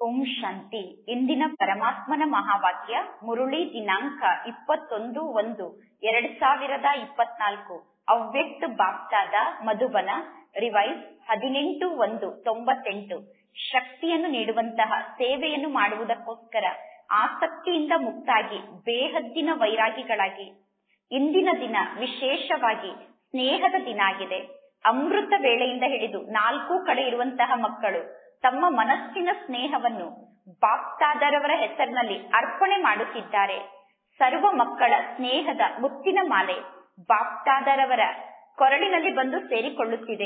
ಓಂ ಶಾಂತಿ ಇಂದಿನ ಪರಮಾತ್ಮನ ಮಹಾವಾಕ್ಯ ಮುರುಳಿ ದಿನಾಂಕ ಇಪ್ಪತ್ತೊಂದು ಒಂದು ಎರಡ್ ಸಾವಿರದ ಇಪ್ಪತ್ನಾಲ್ಕು ಅವ್ಯಕ್ತ ಬಾಪ್ತಾದ ಮಧುಬನ ರಿವೈಸ್ ಹದಿನೆಂಟು ಒಂದು ತೊಂಬತ್ತೆಂಟು ಶಕ್ತಿಯನ್ನು ನೀಡುವಂತಹ ಸೇವೆಯನ್ನು ಮಾಡುವುದಕ್ಕೋಸ್ಕರ ಆಸಕ್ತಿಯಿಂದ ಮುಕ್ತಾಗಿ ಬೇಹದ್ದಿನ ವೈರಾಗಿಗಳಾಗಿ ಇಂದಿನ ದಿನ ವಿಶೇಷವಾಗಿ ಸ್ನೇಹದ ದಿನ ಆಗಿದೆ ಅಮೃತ ವೇಳೆಯಿಂದ ಹಿಡಿದು ನಾಲ್ಕು ಕಡೆ ಇರುವಂತಹ ಮಕ್ಕಳು ತಮ್ಮ ಮನಸ್ಸಿನ ಸ್ನೇಹವನ್ನು ಬಾಪ್ತಾದರವರ ಹೆಸರಿನಲ್ಲಿ ಅರ್ಪಣೆ ಮಾಡುತ್ತಿದ್ದಾರೆ ಸರ್ವ ಮಕ್ಕಳ ಸ್ನೇಹದ ಮುತ್ತಿನ ಮಾಲೆ ಬಾಪ್ತಾದರವರ ಕೊರಳಿನಲ್ಲಿ ಬಂದು ಸೇರಿಕೊಳ್ಳುತ್ತಿದೆ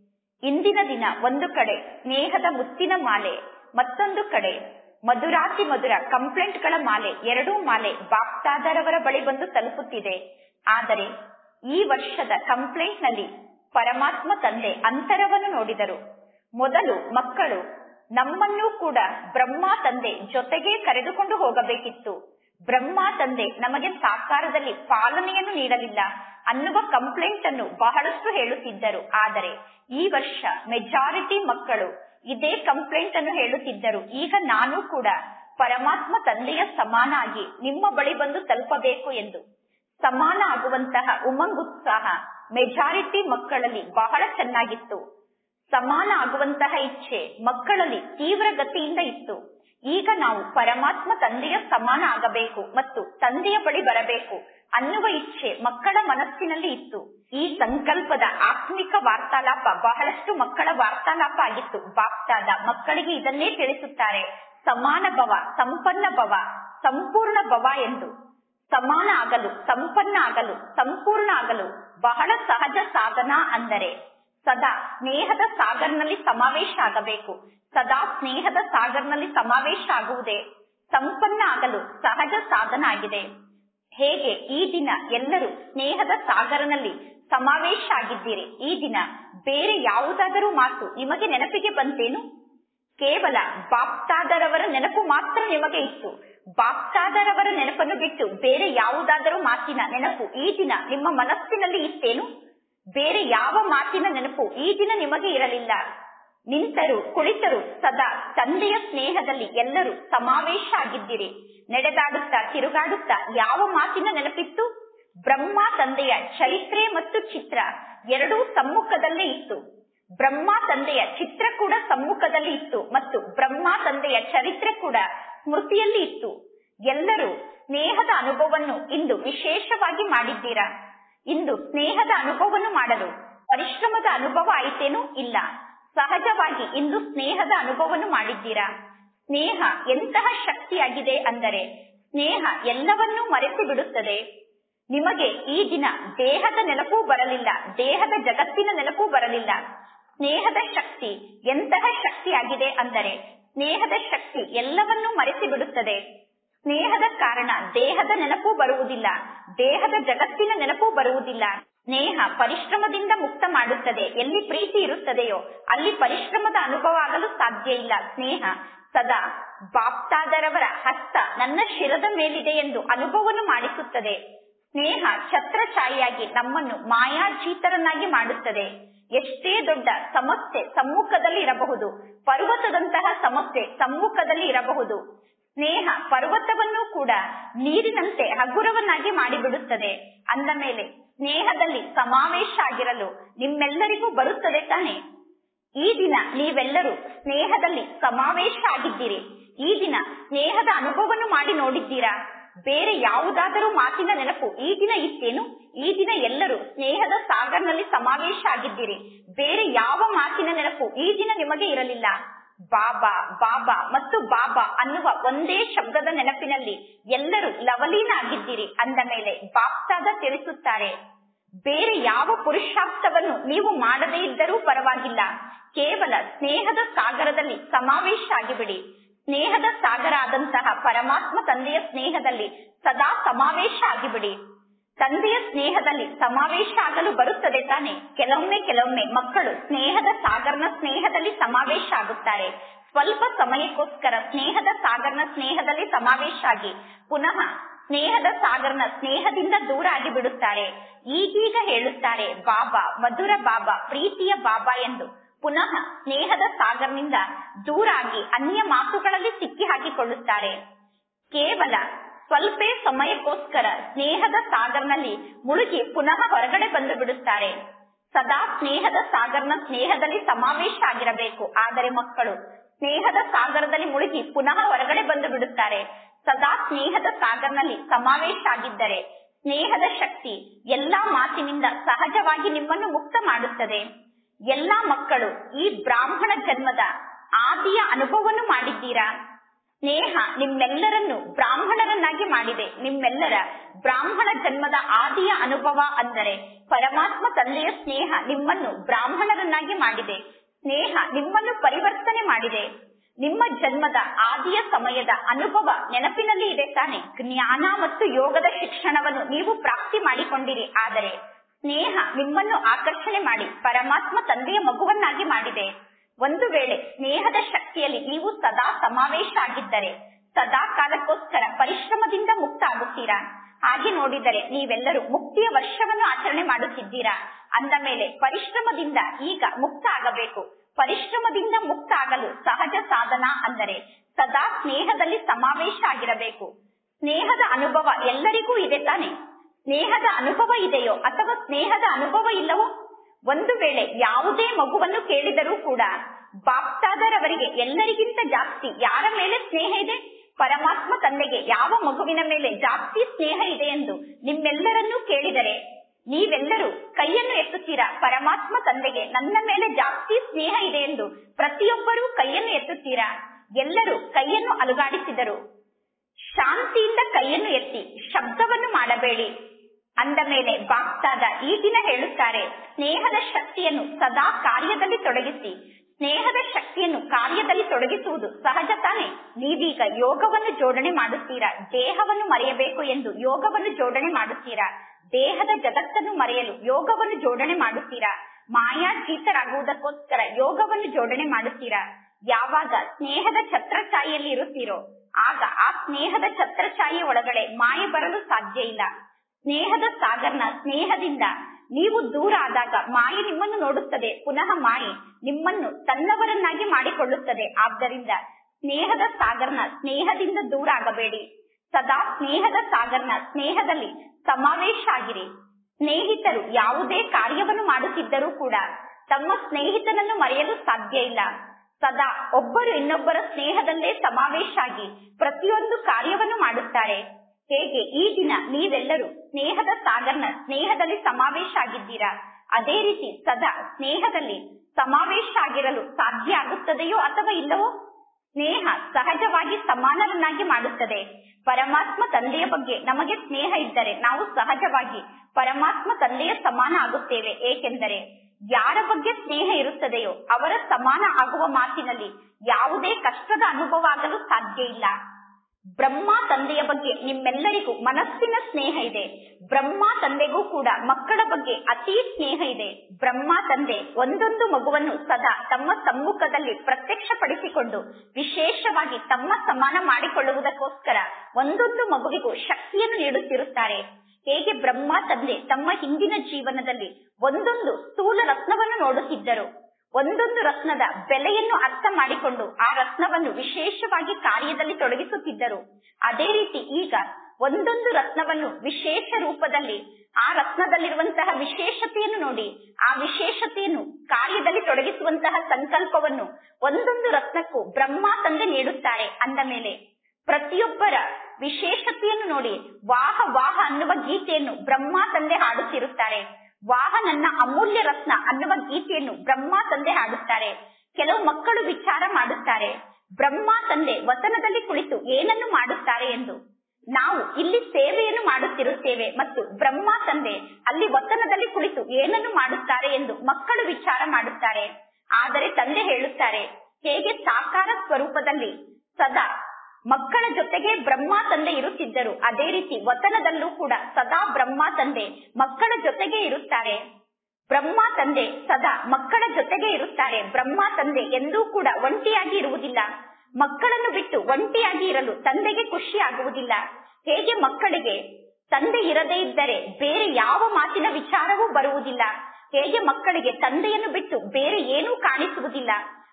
ಇಂದಿನ ದಿನ ಒಂದು ಕಡೆ ಸ್ನೇಹದ ಮುತ್ತಿನ ಮಾಲೆ ಮತ್ತೊಂದು ಕಡೆ ಮಧುರಾತಿ ಮಧುರ ಕಂಪ್ಲೇಂಟ್ಗಳ ಮಾಲೆ ಎರಡೂ ಮಾಲೆ ಬಾಪ್ತಾದರವರ ಬಳಿ ಬಂದು ತಲುಪುತ್ತಿದೆ ಆದರೆ ಈ ವರ್ಷದ ಕಂಪ್ಲೇಂಟ್ ನಲ್ಲಿ ಪರಮಾತ್ಮ ತಂದೆ ಅಂತರವನ್ನು ನೋಡಿದರು ಮೊದಲು ಮಕ್ಕಳು ನಮ್ಮನ್ನೂ ಕೂಡ ಬ್ರಹ್ಮ ತಂದೆ ಜೊತೆಗೆ ಕರೆದುಕೊಂಡು ಹೋಗಬೇಕಿತ್ತು ಬ್ರಹ್ಮ ತಂದೆ ನಮಗೆ ಸಾಕಾರದಲ್ಲಿ ಪಾಲನೆಯನ್ನು ನೀಡಲಿಲ್ಲ ಅನ್ನುವ ಕಂಪ್ಲೇಂಟ್ ಅನ್ನು ಬಹಳಷ್ಟು ಹೇಳುತ್ತಿದ್ದರು ಆದರೆ ಈ ವರ್ಷ ಮೆಜಾರಿಟಿ ಮಕ್ಕಳು ಇದೇ ಕಂಪ್ಲೇಂಟ್ ಅನ್ನು ಹೇಳುತ್ತಿದ್ದರು ಈಗ ನಾನು ಕೂಡ ಪರಮಾತ್ಮ ತಂದೆಯ ಸಮಾನ ಆಗಿ ನಿಮ್ಮ ಬಳಿ ಬಂದು ತಲುಪಬೇಕು ಎಂದು ಸಮಾನ ಆಗುವಂತಹ ಉಮಂಗುತ್ಸಾಹ ಮೆಜಾರಿಟಿ ಮಕ್ಕಳಲ್ಲಿ ಬಹಳ ಚೆನ್ನಾಗಿತ್ತು ಸಮಾನ ಆಗುವಂತಹ ಇಚ್ಛೆ ಮಕ್ಕಳಲ್ಲಿ ತೀವ್ರ ಗತಿಯಿಂದ ಇತ್ತು ಈಗ ನಾವು ಪರಮಾತ್ಮ ತಂದೆಯ ಸಮಾನ ಆಗಬೇಕು ಮತ್ತು ತಂದೆಯ ಬಳಿ ಬರಬೇಕು ಅನ್ನುವ ಇಚ್ಛೆ ಮಕ್ಕಳ ಮನಸ್ಸಿನಲ್ಲಿ ಇತ್ತು ಈ ಸಂಕಲ್ಪದ ಆತ್ಮಿಕ ವಾರ್ತಾಲಾಪ ಬಹಳಷ್ಟು ಮಕ್ಕಳ ವಾರ್ತಾಲಾಪ ಆಗಿತ್ತು ಬಾಪ್ತಾದ ಮಕ್ಕಳಿಗೆ ಇದನ್ನೇ ತಿಳಿಸುತ್ತಾರೆ ಸಮಾನ ಭವ ಸಂಪನ್ನ ಭವ ಸಂಪೂರ್ಣ ಭವ ಎಂದು ಸಮಾನ ಆಗಲು ಸಂಪನ್ನ ಆಗಲು ಸಂಪೂರ್ಣ ಆಗಲು ಬಹಳ ಸಹಜ ಸಾಧನ ಅಂದರೆ ಸದಾ ಸ್ನೇಹದ ಸಾಗರ್ನಲ್ಲಿ ಸಮಾವೇಶ ಆಗಬೇಕು ಸದಾ ಸ್ನೇಹದ ಸಾಗರ್ನಲ್ಲಿ ಸಮಾವೇಶ ಆಗುವುದೇ ಸಂಪನ್ನ ಆಗಲು ಸಹಜ ಸಾಧನ ಆಗಿದೆ ಹೇಗೆ ಈ ದಿನ ಎಲ್ಲರೂ ಸ್ನೇಹದ ಸಾಗರನಲ್ಲಿ ಸಮಾವೇಶ ಆಗಿದ್ದೀರಿ ಈ ದಿನ ಬೇರೆ ಯಾವುದಾದರೂ ಮಾತು ನಿಮಗೆ ನೆನಪಿಗೆ ಬಂತೇನು ಕೇವಲ ಬಾಪ್ತಾದರವರ ನೆನಪು ಮಾತ್ರ ನಿಮಗೆ ಇತ್ತು ಬಾಪ್ತಾದರವರ ನೆನಪನ್ನು ಬಿಟ್ಟು ಬೇರೆ ಯಾವುದಾದರೂ ಮಾತಿನ ನೆನಪು ಈ ದಿನ ನಿಮ್ಮ ಮನಸ್ಸಿನಲ್ಲಿ ಇತ್ತೇನು ಬೇರೆ ಯಾವ ಮಾತಿನ ನೆನಪು ಈ ದಿನ ನಿಮಗೆ ಇರಲಿಲ್ಲ ನಿಂತರು ಕುಳಿತರು ಸದಾ ತಂದೆಯ ಸ್ನೇಹದಲ್ಲಿ ಎಲ್ಲರೂ ಸಮಾವೇಶ ಆಗಿದ್ದೀರಿ ನಡೆದಾಡುತ್ತಾ ತಿರುಗಾಡುತ್ತಾ ಯಾವ ಮಾತಿನ ನೆನಪಿತ್ತು ಬ್ರಹ್ಮ ತಂದೆಯ ಚರಿತ್ರೆ ಮತ್ತು ಚಿತ್ರ ಎರಡೂ ಸಮ್ಮುಖದಲ್ಲೇ ಇತ್ತು ಬ್ರಹ್ಮ ತಂದೆಯ ಚಿತ್ರ ಕೂಡ ಸಮ್ಮುಖದಲ್ಲಿ ಇತ್ತು ಮತ್ತು ಬ್ರಹ್ಮ ತಂದೆಯ ಚರಿತ್ರೆ ಕೂಡ ಸ್ಮೃತಿಯಲ್ಲಿ ಇತ್ತು ಎಲ್ಲರೂ ಸ್ನೇಹದ ಅನುಭವವನ್ನು ಇಂದು ವಿಶೇಷವಾಗಿ ಮಾಡಿದ್ದೀರಾ ಇಂದು ಸ್ನೇಹದ ಅನುಭವವನ್ನು ಮಾಡಲು ಪರಿಶ್ರಮದ ಅನುಭವ ಆಯಿತೇನೂ ಇಲ್ಲ ಸಹಜವಾಗಿ ಇಂದು ಸ್ನೇಹದ ಅನುಭವವನ್ನು ಮಾಡಿದ್ದೀರಾ ಸ್ನೇಹ ಎಂತಹ ಶಕ್ತಿಯಾಗಿದೆ ಅಂದರೆ ಸ್ನೇಹ ಎಲ್ಲವನ್ನೂ ಮರೆತು ಬಿಡುತ್ತದೆ ನಿಮಗೆ ಈ ದಿನ ದೇಹದ ನೆನಪೂ ಬರಲಿಲ್ಲ ದೇಹದ ಜಗತ್ತಿನ ನೆನಪೂ ಬರಲಿಲ್ಲ ಸ್ನೇಹದ ಶಕ್ತಿ ಎಂತಹ ಶಕ್ತಿಯಾಗಿದೆ ಅಂದರೆ ಸ್ನೇಹದ ಶಕ್ತಿ ಎಲ್ಲವನ್ನೂ ಮರೆಸಿ ಬಿಡುತ್ತದೆ ಸ್ನೇಹದ ಕಾರಣ ದೇಹದ ನೆನಪು ಬರುವುದಿಲ್ಲ ದೇಹದ ಜಗತ್ತಿನ ನೆನಪು ಬರುವುದಿಲ್ಲ ಸ್ನೇಹ ಪರಿಶ್ರಮದಿಂದ ಮುಕ್ತ ಮಾಡುತ್ತದೆ ಎಲ್ಲಿ ಪ್ರೀತಿ ಇರುತ್ತದೆಯೋ ಅಲ್ಲಿ ಪರಿಶ್ರಮದ ಅನುಭವ ಆಗಲು ಸಾಧ್ಯ ಇಲ್ಲ ಸ್ನೇಹ ಸದಾ ಬಾಪ್ತಾದರವರ ಹಸ್ತ ನನ್ನ ಶಿರದ ಮೇಲಿದೆ ಎಂದು ಅನುಭವವನ್ನು ಮಾಡಿಸುತ್ತದೆ ಸ್ನೇಹ ಛತ್ರಛಾಯಿಯಾಗಿ ನಮ್ಮನ್ನು ಮಾಯಾಜೀತರನ್ನಾಗಿ ಮಾಡುತ್ತದೆ ಎಷ್ಟೇ ದೊಡ್ಡ ಸಮಸ್ಯೆ ಸಮ್ಮುಖದಲ್ಲಿ ಇರಬಹುದು ಪರ್ವತದಂತಹ ಸಮಸ್ಯೆ ಸಮ್ಮುಖದಲ್ಲಿ ಇರಬಹುದು ಸ್ನೇಹ ಪರ್ವತವನ್ನು ಕೂಡ ನೀರಿನಂತೆ ಹಗುರವನ್ನಾಗಿ ಮಾಡಿಬಿಡುತ್ತದೆ ಅಂದ ಮೇಲೆ ಸ್ನೇಹದಲ್ಲಿ ಸಮಾವೇಶ ಆಗಿರಲು ನಿಮ್ಮೆಲ್ಲರಿಗೂ ಬರುತ್ತದೆ ತಾನೆ ಈ ದಿನ ನೀವೆಲ್ಲರೂ ಸ್ನೇಹದಲ್ಲಿ ಸಮಾವೇಶ ಆಗಿದ್ದೀರಿ ಈ ದಿನ ಸ್ನೇಹದ ಅನುಭವವನ್ನು ಮಾಡಿ ನೋಡಿದ್ದೀರಾ ಬೇರೆ ಯಾವುದಾದರೂ ಮಾತಿನ ನೆನಪು ಈ ದಿನ ಇತ್ತೇನು ಈ ದಿನ ಎಲ್ಲರೂ ಸ್ನೇಹದ ಸಾಗರ್ನಲ್ಲಿ ಸಮಾವೇಶ ಆಗಿದ್ದೀರಿ ಬೇರೆ ಯಾವ ಮಾತಿನ ನೆನಪು ಈ ದಿನ ನಿಮಗೆ ಇರಲಿಲ್ಲ ಬಾಬಾ ಬಾಬಾ ಮತ್ತು ಬಾಬಾ ಅನ್ನುವ ಒಂದೇ ಶಬ್ದದ ನೆನಪಿನಲ್ಲಿ ಎಲ್ಲರೂ ಲವಲೀನ ಆಗಿದ್ದೀರಿ ಅಂದ ಮೇಲೆ ಬಾಪ್ತಾದ ತಿಳಿಸುತ್ತಾರೆ ಬೇರೆ ಯಾವ ಪುರುಷಾರ್ಥವನ್ನು ನೀವು ಮಾಡದೇ ಇದ್ದರೂ ಪರವಾಗಿಲ್ಲ ಕೇವಲ ಸ್ನೇಹದ ಸಾಗರದಲ್ಲಿ ಸಮಾವೇಶ ಆಗಿಬಿಡಿ ಸ್ನೇಹದ ಸಾಗರ ಆದಂತಹ ಪರಮಾತ್ಮ ತಂದೆಯ ಸ್ನೇಹದಲ್ಲಿ ಸದಾ ಸಮಾವೇಶ ಆಗಿಬಿಡಿ ತಂದೆಯ ಸ್ನೇಹದಲ್ಲಿ ಸಮಾವೇಶ ಆಗಲು ಬರುತ್ತದೆ ತಾನೆ ಕೆಲವೊಮ್ಮೆ ಕೆಲವೊಮ್ಮೆ ಮಕ್ಕಳು ಸ್ನೇಹದ ಸಾಗರನ ಸ್ನೇಹದಲ್ಲಿ ಸಮಾವೇಶ ಆಗುತ್ತಾರೆ ಸ್ವಲ್ಪ ಸಮಯಕ್ಕೋಸ್ಕರ ಸ್ನೇಹದ ಸಾಗರನ ಸ್ನೇಹದಲ್ಲಿ ಸಮಾವೇಶ ಆಗಿ ಪುನಃ ಸ್ನೇಹದ ಸಾಗರನ ಸ್ನೇಹದಿಂದ ದೂರ ಆಗಿ ಬಿಡುತ್ತಾರೆ ಈಗೀಗ ಹೇಳುತ್ತಾರೆ ಬಾಬಾ ಮಧುರ ಬಾಬಾ ಪ್ರೀತಿಯ ಬಾಬಾ ಎಂದು ಪುನಃ ಸ್ನೇಹದ ಸಾಗರ್ನಿಂದ ದೂರ ಆಗಿ ಅನ್ಯ ಮಾತುಗಳಲ್ಲಿ ಮಾಡಿಕೊಳ್ಳುತ್ತಾರೆ ಕೇವಲ ಸ್ವಲ್ಪ ಸಮಯಕ್ಕೋಸ್ಕರ ಸ್ನೇಹದ ಸಾಗರ್ನಲ್ಲಿ ಮುಳುಗಿ ಪುನಃ ಹೊರಗಡೆ ಬಂದು ಬಿಡುತ್ತಾರೆ ಸದಾ ಸ್ನೇಹದ ಸಾಗರ್ನ ಸ್ನೇಹದಲ್ಲಿ ಸಮಾವೇಶ ಆಗಿರಬೇಕು ಆದರೆ ಮಕ್ಕಳು ಸ್ನೇಹದ ಸಾಗರದಲ್ಲಿ ಮುಳುಗಿ ಪುನಃ ಹೊರಗಡೆ ಬಂದು ಬಿಡುತ್ತಾರೆ ಸದಾ ಸ್ನೇಹದ ಸಾಗರ್ನಲ್ಲಿ ಸಮಾವೇಶ ಆಗಿದ್ದರೆ ಸ್ನೇಹದ ಶಕ್ತಿ ಎಲ್ಲಾ ಮಾತಿನಿಂದ ಸಹಜವಾಗಿ ನಿಮ್ಮನ್ನು ಮುಕ್ತ ಮಾಡುತ್ತದೆ ಎಲ್ಲಾ ಮಕ್ಕಳು ಈ ಬ್ರಾಹ್ಮಣ ಜನ್ಮದ ಆದಿಯ ಅನುಭವವನ್ನು ಮಾಡಿದ್ದೀರಾ ಸ್ನೇಹ ನಿಮ್ಮೆಲ್ಲರನ್ನು ಬ್ರಾಹ್ಮಣರನ್ನಾಗಿ ಮಾಡಿದೆ ನಿಮ್ಮೆಲ್ಲರ ಬ್ರಾಹ್ಮಣ ಜನ್ಮದ ಆದಿಯ ಅನುಭವ ಅಂದರೆ ಪರಮಾತ್ಮ ತಂದೆಯ ಸ್ನೇಹ ನಿಮ್ಮನ್ನು ಬ್ರಾಹ್ಮಣರನ್ನಾಗಿ ಮಾಡಿದೆ ಸ್ನೇಹ ನಿಮ್ಮನ್ನು ಪರಿವರ್ತನೆ ಮಾಡಿದೆ ನಿಮ್ಮ ಜನ್ಮದ ಆದಿಯ ಸಮಯದ ಅನುಭವ ನೆನಪಿನಲ್ಲಿ ಇದೆ ತಾನೆ ಜ್ಞಾನ ಮತ್ತು ಯೋಗದ ಶಿಕ್ಷಣವನ್ನು ನೀವು ಪ್ರಾಪ್ತಿ ಮಾಡಿಕೊಂಡಿರಿ ಆದರೆ ಸ್ನೇಹ ನಿಮ್ಮನ್ನು ಆಕರ್ಷಣೆ ಮಾಡಿ ಪರಮಾತ್ಮ ತಂದೆಯ ಮಗುವನ್ನಾಗಿ ಮಾಡಿದೆ ಒಂದು ವೇಳೆ ಸ್ನೇಹದ ಶಕ್ತಿಯಲ್ಲಿ ನೀವು ಸದಾ ಸಮಾವೇಶ ಆಗಿದ್ದರೆ ಸದಾ ಕಾಲಕ್ಕೋಸ್ಕರ ಪರಿಶ್ರಮದಿಂದ ಮುಕ್ತ ಆಗುತ್ತೀರಾ ಹಾಗೆ ನೋಡಿದರೆ ನೀವೆಲ್ಲರೂ ಮುಕ್ತಿಯ ವರ್ಷವನ್ನು ಆಚರಣೆ ಮಾಡುತ್ತಿದ್ದೀರಾ ಅಂದ ಮೇಲೆ ಪರಿಶ್ರಮದಿಂದ ಈಗ ಮುಕ್ತ ಆಗಬೇಕು ಪರಿಶ್ರಮದಿಂದ ಮುಕ್ತ ಆಗಲು ಸಹಜ ಸಾಧನ ಅಂದರೆ ಸದಾ ಸ್ನೇಹದಲ್ಲಿ ಸಮಾವೇಶ ಆಗಿರಬೇಕು ಸ್ನೇಹದ ಅನುಭವ ಎಲ್ಲರಿಗೂ ಇದೆ ತಾನೆ ಸ್ನೇಹದ ಅನುಭವ ಇದೆಯೋ ಅಥವಾ ಸ್ನೇಹದ ಅನುಭವ ಇಲ್ಲವೋ ಒಂದು ವೇಳೆ ಯಾವುದೇ ಮಗುವನ್ನು ಕೇಳಿದರೂ ಕೂಡ ಬಾಪ್ತಾದರವರಿಗೆ ಎಲ್ಲರಿಗಿಂತ ಜಾಸ್ತಿ ಯಾರ ಮೇಲೆ ಸ್ನೇಹ ಇದೆ ಪರಮಾತ್ಮ ತಂದೆಗೆ ಯಾವ ಮಗುವಿನ ಮೇಲೆ ಜಾಸ್ತಿ ಸ್ನೇಹ ಇದೆ ಎಂದು ನಿಮ್ಮೆಲ್ಲರನ್ನೂ ಕೇಳಿದರೆ ನೀವೆಲ್ಲರೂ ಕೈಯನ್ನು ಎತ್ತುತ್ತೀರಾ ಪರಮಾತ್ಮ ತಂದೆಗೆ ನನ್ನ ಮೇಲೆ ಜಾಸ್ತಿ ಸ್ನೇಹ ಇದೆ ಎಂದು ಪ್ರತಿಯೊಬ್ಬರೂ ಕೈಯನ್ನು ಎತ್ತುತ್ತೀರಾ ಎಲ್ಲರೂ ಕೈಯನ್ನು ಅಲುಗಾಡಿಸಿದರು ಶಾಂತಿಯಿಂದ ಕೈಯನ್ನು ಎತ್ತಿ ಶಬ್ದವನ್ನು ಮಾಡಬೇಡಿ ಅಂದ ಮೇಲೆ ಬಾಪ್ತಾದ ಈ ದಿನ ಹೇಳುತ್ತಾರೆ ಸ್ನೇಹದ ಶಕ್ತಿಯನ್ನು ಸದಾ ಕಾರ್ಯದಲ್ಲಿ ತೊಡಗಿಸಿ ಸ್ನೇಹದ ಶಕ್ತಿಯನ್ನು ಕಾರ್ಯದಲ್ಲಿ ತೊಡಗಿಸುವುದು ಸಹಜ ತಾನೆ ನೀವೀಗ ಯೋಗವನ್ನು ಜೋಡಣೆ ಮಾಡುತ್ತೀರಾ ದೇಹವನ್ನು ಮರೆಯಬೇಕು ಎಂದು ಯೋಗವನ್ನು ಜೋಡಣೆ ಮಾಡುತ್ತೀರಾ ದೇಹದ ಜಗತ್ತನ್ನು ಮರೆಯಲು ಯೋಗವನ್ನು ಜೋಡಣೆ ಮಾಡುತ್ತೀರಾ ಮಾಯಾಜೀತರಾಗುವುದಕ್ಕೋಸ್ಕರ ಯೋಗವನ್ನು ಜೋಡಣೆ ಮಾಡುತ್ತೀರಾ ಯಾವಾಗ ಸ್ನೇಹದ ಛತ್ರಛಾಯಿಯಲ್ಲಿ ಇರುತ್ತೀರೋ ಆಗ ಆ ಸ್ನೇಹದ ಛತ್ರಛಾಯಿಯ ಒಳಗಡೆ ಮಾಯೆ ಬರಲು ಸಾಧ್ಯ ಇಲ್ಲ ಸ್ನೇಹದ ಸಾಗರ್ನ ಸ್ನೇಹದಿಂದ ನೀವು ದೂರ ಆದಾಗ ಮಾಯೆ ನಿಮ್ಮನ್ನು ನೋಡುತ್ತದೆ ಪುನಃ ಮಾಯೆ ನಿಮ್ಮನ್ನು ತನ್ನವರನ್ನಾಗಿ ಮಾಡಿಕೊಳ್ಳುತ್ತದೆ ಆದ್ದರಿಂದ ಸ್ನೇಹದ ಸಾಗರ್ನ ಸ್ನೇಹದಿಂದ ದೂರ ಆಗಬೇಡಿ ಸದಾ ಸ್ನೇಹದ ಸಾಗರ್ನ ಸ್ನೇಹದಲ್ಲಿ ಸಮಾವೇಶ ಆಗಿರಿ ಸ್ನೇಹಿತರು ಯಾವುದೇ ಕಾರ್ಯವನ್ನು ಮಾಡುತ್ತಿದ್ದರೂ ಕೂಡ ತಮ್ಮ ಸ್ನೇಹಿತನನ್ನು ಮರೆಯಲು ಸಾಧ್ಯ ಇಲ್ಲ ಸದಾ ಒಬ್ಬರು ಇನ್ನೊಬ್ಬರ ಸ್ನೇಹದಲ್ಲೇ ಸಮಾವೇಶ ಆಗಿ ಪ್ರತಿಯೊಂದು ಕಾರ್ಯವನ್ನು ಮಾಡುತ್ತಾರೆ ಹೇಗೆ ಈ ದಿನ ನೀವೆಲ್ಲರೂ ಸ್ನೇಹದ ಸಾಗರ್ನ ಸ್ನೇಹದಲ್ಲಿ ಸಮಾವೇಶ ಆಗಿದ್ದೀರಾ ಅದೇ ರೀತಿ ಸದಾ ಸ್ನೇಹದಲ್ಲಿ ಸಮಾವೇಶ ಆಗಿರಲು ಸಾಧ್ಯ ಆಗುತ್ತದೆಯೋ ಅಥವಾ ಇಲ್ಲವೋ ಸ್ನೇಹ ಸಹಜವಾಗಿ ಸಮಾನರನ್ನಾಗಿ ಮಾಡುತ್ತದೆ ಪರಮಾತ್ಮ ತಂದೆಯ ಬಗ್ಗೆ ನಮಗೆ ಸ್ನೇಹ ಇದ್ದರೆ ನಾವು ಸಹಜವಾಗಿ ಪರಮಾತ್ಮ ತಂದೆಯ ಸಮಾನ ಆಗುತ್ತೇವೆ ಏಕೆಂದರೆ ಯಾರ ಬಗ್ಗೆ ಸ್ನೇಹ ಇರುತ್ತದೆಯೋ ಅವರ ಸಮಾನ ಆಗುವ ಮಾತಿನಲ್ಲಿ ಯಾವುದೇ ಕಷ್ಟದ ಅನುಭವ ಆಗಲು ಸಾಧ್ಯ ಇಲ್ಲ ಬ್ರಹ್ಮ ತಂದೆಯ ಬಗ್ಗೆ ನಿಮ್ಮೆಲ್ಲರಿಗೂ ಮನಸ್ಸಿನ ಸ್ನೇಹ ಇದೆ ಬ್ರಹ್ಮ ತಂದೆಗೂ ಕೂಡ ಮಕ್ಕಳ ಬಗ್ಗೆ ಅತಿ ಸ್ನೇಹ ಇದೆ ಬ್ರಹ್ಮ ತಂದೆ ಒಂದೊಂದು ಮಗುವನ್ನು ಸದಾ ತಮ್ಮ ಸಮ್ಮುಖದಲ್ಲಿ ಪ್ರತ್ಯಕ್ಷಪಡಿಸಿಕೊಂಡು ವಿಶೇಷವಾಗಿ ತಮ್ಮ ಸಮಾನ ಮಾಡಿಕೊಳ್ಳುವುದಕ್ಕೋಸ್ಕರ ಒಂದೊಂದು ಮಗುವಿಗೂ ಶಕ್ತಿಯನ್ನು ನೀಡುತ್ತಿರುತ್ತಾರೆ ಹೇಗೆ ಬ್ರಹ್ಮ ತಂದೆ ತಮ್ಮ ಹಿಂದಿನ ಜೀವನದಲ್ಲಿ ಒಂದೊಂದು ಸ್ಥೂಲ ರತ್ನವನ್ನು ನೋಡುತ್ತಿದ್ದರು ಒಂದೊಂದು ರತ್ನದ ಬೆಲೆಯನ್ನು ಅರ್ಥ ಮಾಡಿಕೊಂಡು ಆ ರತ್ನವನ್ನು ವಿಶೇಷವಾಗಿ ಕಾರ್ಯದಲ್ಲಿ ತೊಡಗಿಸುತ್ತಿದ್ದರು ಅದೇ ರೀತಿ ಈಗ ಒಂದೊಂದು ರತ್ನವನ್ನು ವಿಶೇಷ ರೂಪದಲ್ಲಿ ಆ ರತ್ನದಲ್ಲಿರುವಂತಹ ವಿಶೇಷತೆಯನ್ನು ನೋಡಿ ಆ ವಿಶೇಷತೆಯನ್ನು ಕಾರ್ಯದಲ್ಲಿ ತೊಡಗಿಸುವಂತಹ ಸಂಕಲ್ಪವನ್ನು ಒಂದೊಂದು ರತ್ನಕ್ಕೂ ಬ್ರಹ್ಮ ತಂದೆ ನೀಡುತ್ತಾರೆ ಅಂದ ಮೇಲೆ ಪ್ರತಿಯೊಬ್ಬರ ವಿಶೇಷತೆಯನ್ನು ನೋಡಿ ವಾಹ ವಾಹ ಅನ್ನುವ ಗೀತೆಯನ್ನು ಬ್ರಹ್ಮ ತಂದೆ ಹಾಡುತ್ತಿರುತ್ತಾರೆ ವಾಹ ನನ್ನ ಅಮೂಲ್ಯ ರತ್ನ ಅನ್ನುವ ಗೀತೆಯನ್ನು ಬ್ರಹ್ಮ ತಂದೆ ಹಾಡುತ್ತಾರೆ ಕೆಲವು ಮಕ್ಕಳು ವಿಚಾರ ಮಾಡುತ್ತಾರೆ ಬ್ರಹ್ಮ ತಂದೆ ವತನದಲ್ಲಿ ಕುಳಿತು ಏನನ್ನು ಮಾಡುತ್ತಾರೆ ಎಂದು ನಾವು ಇಲ್ಲಿ ಸೇವೆಯನ್ನು ಮಾಡುತ್ತಿರುತ್ತೇವೆ ಮತ್ತು ಬ್ರಹ್ಮ ತಂದೆ ಅಲ್ಲಿ ವತನದಲ್ಲಿ ಕುಳಿತು ಏನನ್ನು ಮಾಡುತ್ತಾರೆ ಎಂದು ಮಕ್ಕಳು ವಿಚಾರ ಮಾಡುತ್ತಾರೆ ಆದರೆ ತಂದೆ ಹೇಳುತ್ತಾರೆ ಹೇಗೆ ಸಾಕಾರ ಸ್ವರೂಪದಲ್ಲಿ ಸದಾ ಮಕ್ಕಳ ಜೊತೆಗೆ ಬ್ರಹ್ಮ ತಂದೆ ಇರುತ್ತಿದ್ದರು ಅದೇ ರೀತಿ ವತನದಲ್ಲೂ ಕೂಡ ಸದಾ ಬ್ರಹ್ಮ ತಂದೆ ಮಕ್ಕಳ ಜೊತೆಗೆ ಇರುತ್ತಾರೆ ಬ್ರಹ್ಮ ತಂದೆ ಸದಾ ಮಕ್ಕಳ ಜೊತೆಗೆ ಇರುತ್ತಾರೆ ಬ್ರಹ್ಮ ತಂದೆ ಎಂದೂ ಕೂಡ ಒಂಟಿಯಾಗಿ ಇರುವುದಿಲ್ಲ ಮಕ್ಕಳನ್ನು ಬಿಟ್ಟು ಒಂಟಿಯಾಗಿ ಇರಲು ತಂದೆಗೆ ಖುಷಿ ಆಗುವುದಿಲ್ಲ ಹೇಗೆ ಮಕ್ಕಳಿಗೆ ತಂದೆ ಇರದೇ ಇದ್ದರೆ ಬೇರೆ ಯಾವ ಮಾತಿನ ವಿಚಾರವೂ ಬರುವುದಿಲ್ಲ ಹೇಗೆ ಮಕ್ಕಳಿಗೆ ತಂದೆಯನ್ನು ಬಿಟ್ಟು ಬೇರೆ ಏನೂ ಕಾಣಿಸುವುದಿಲ್ಲ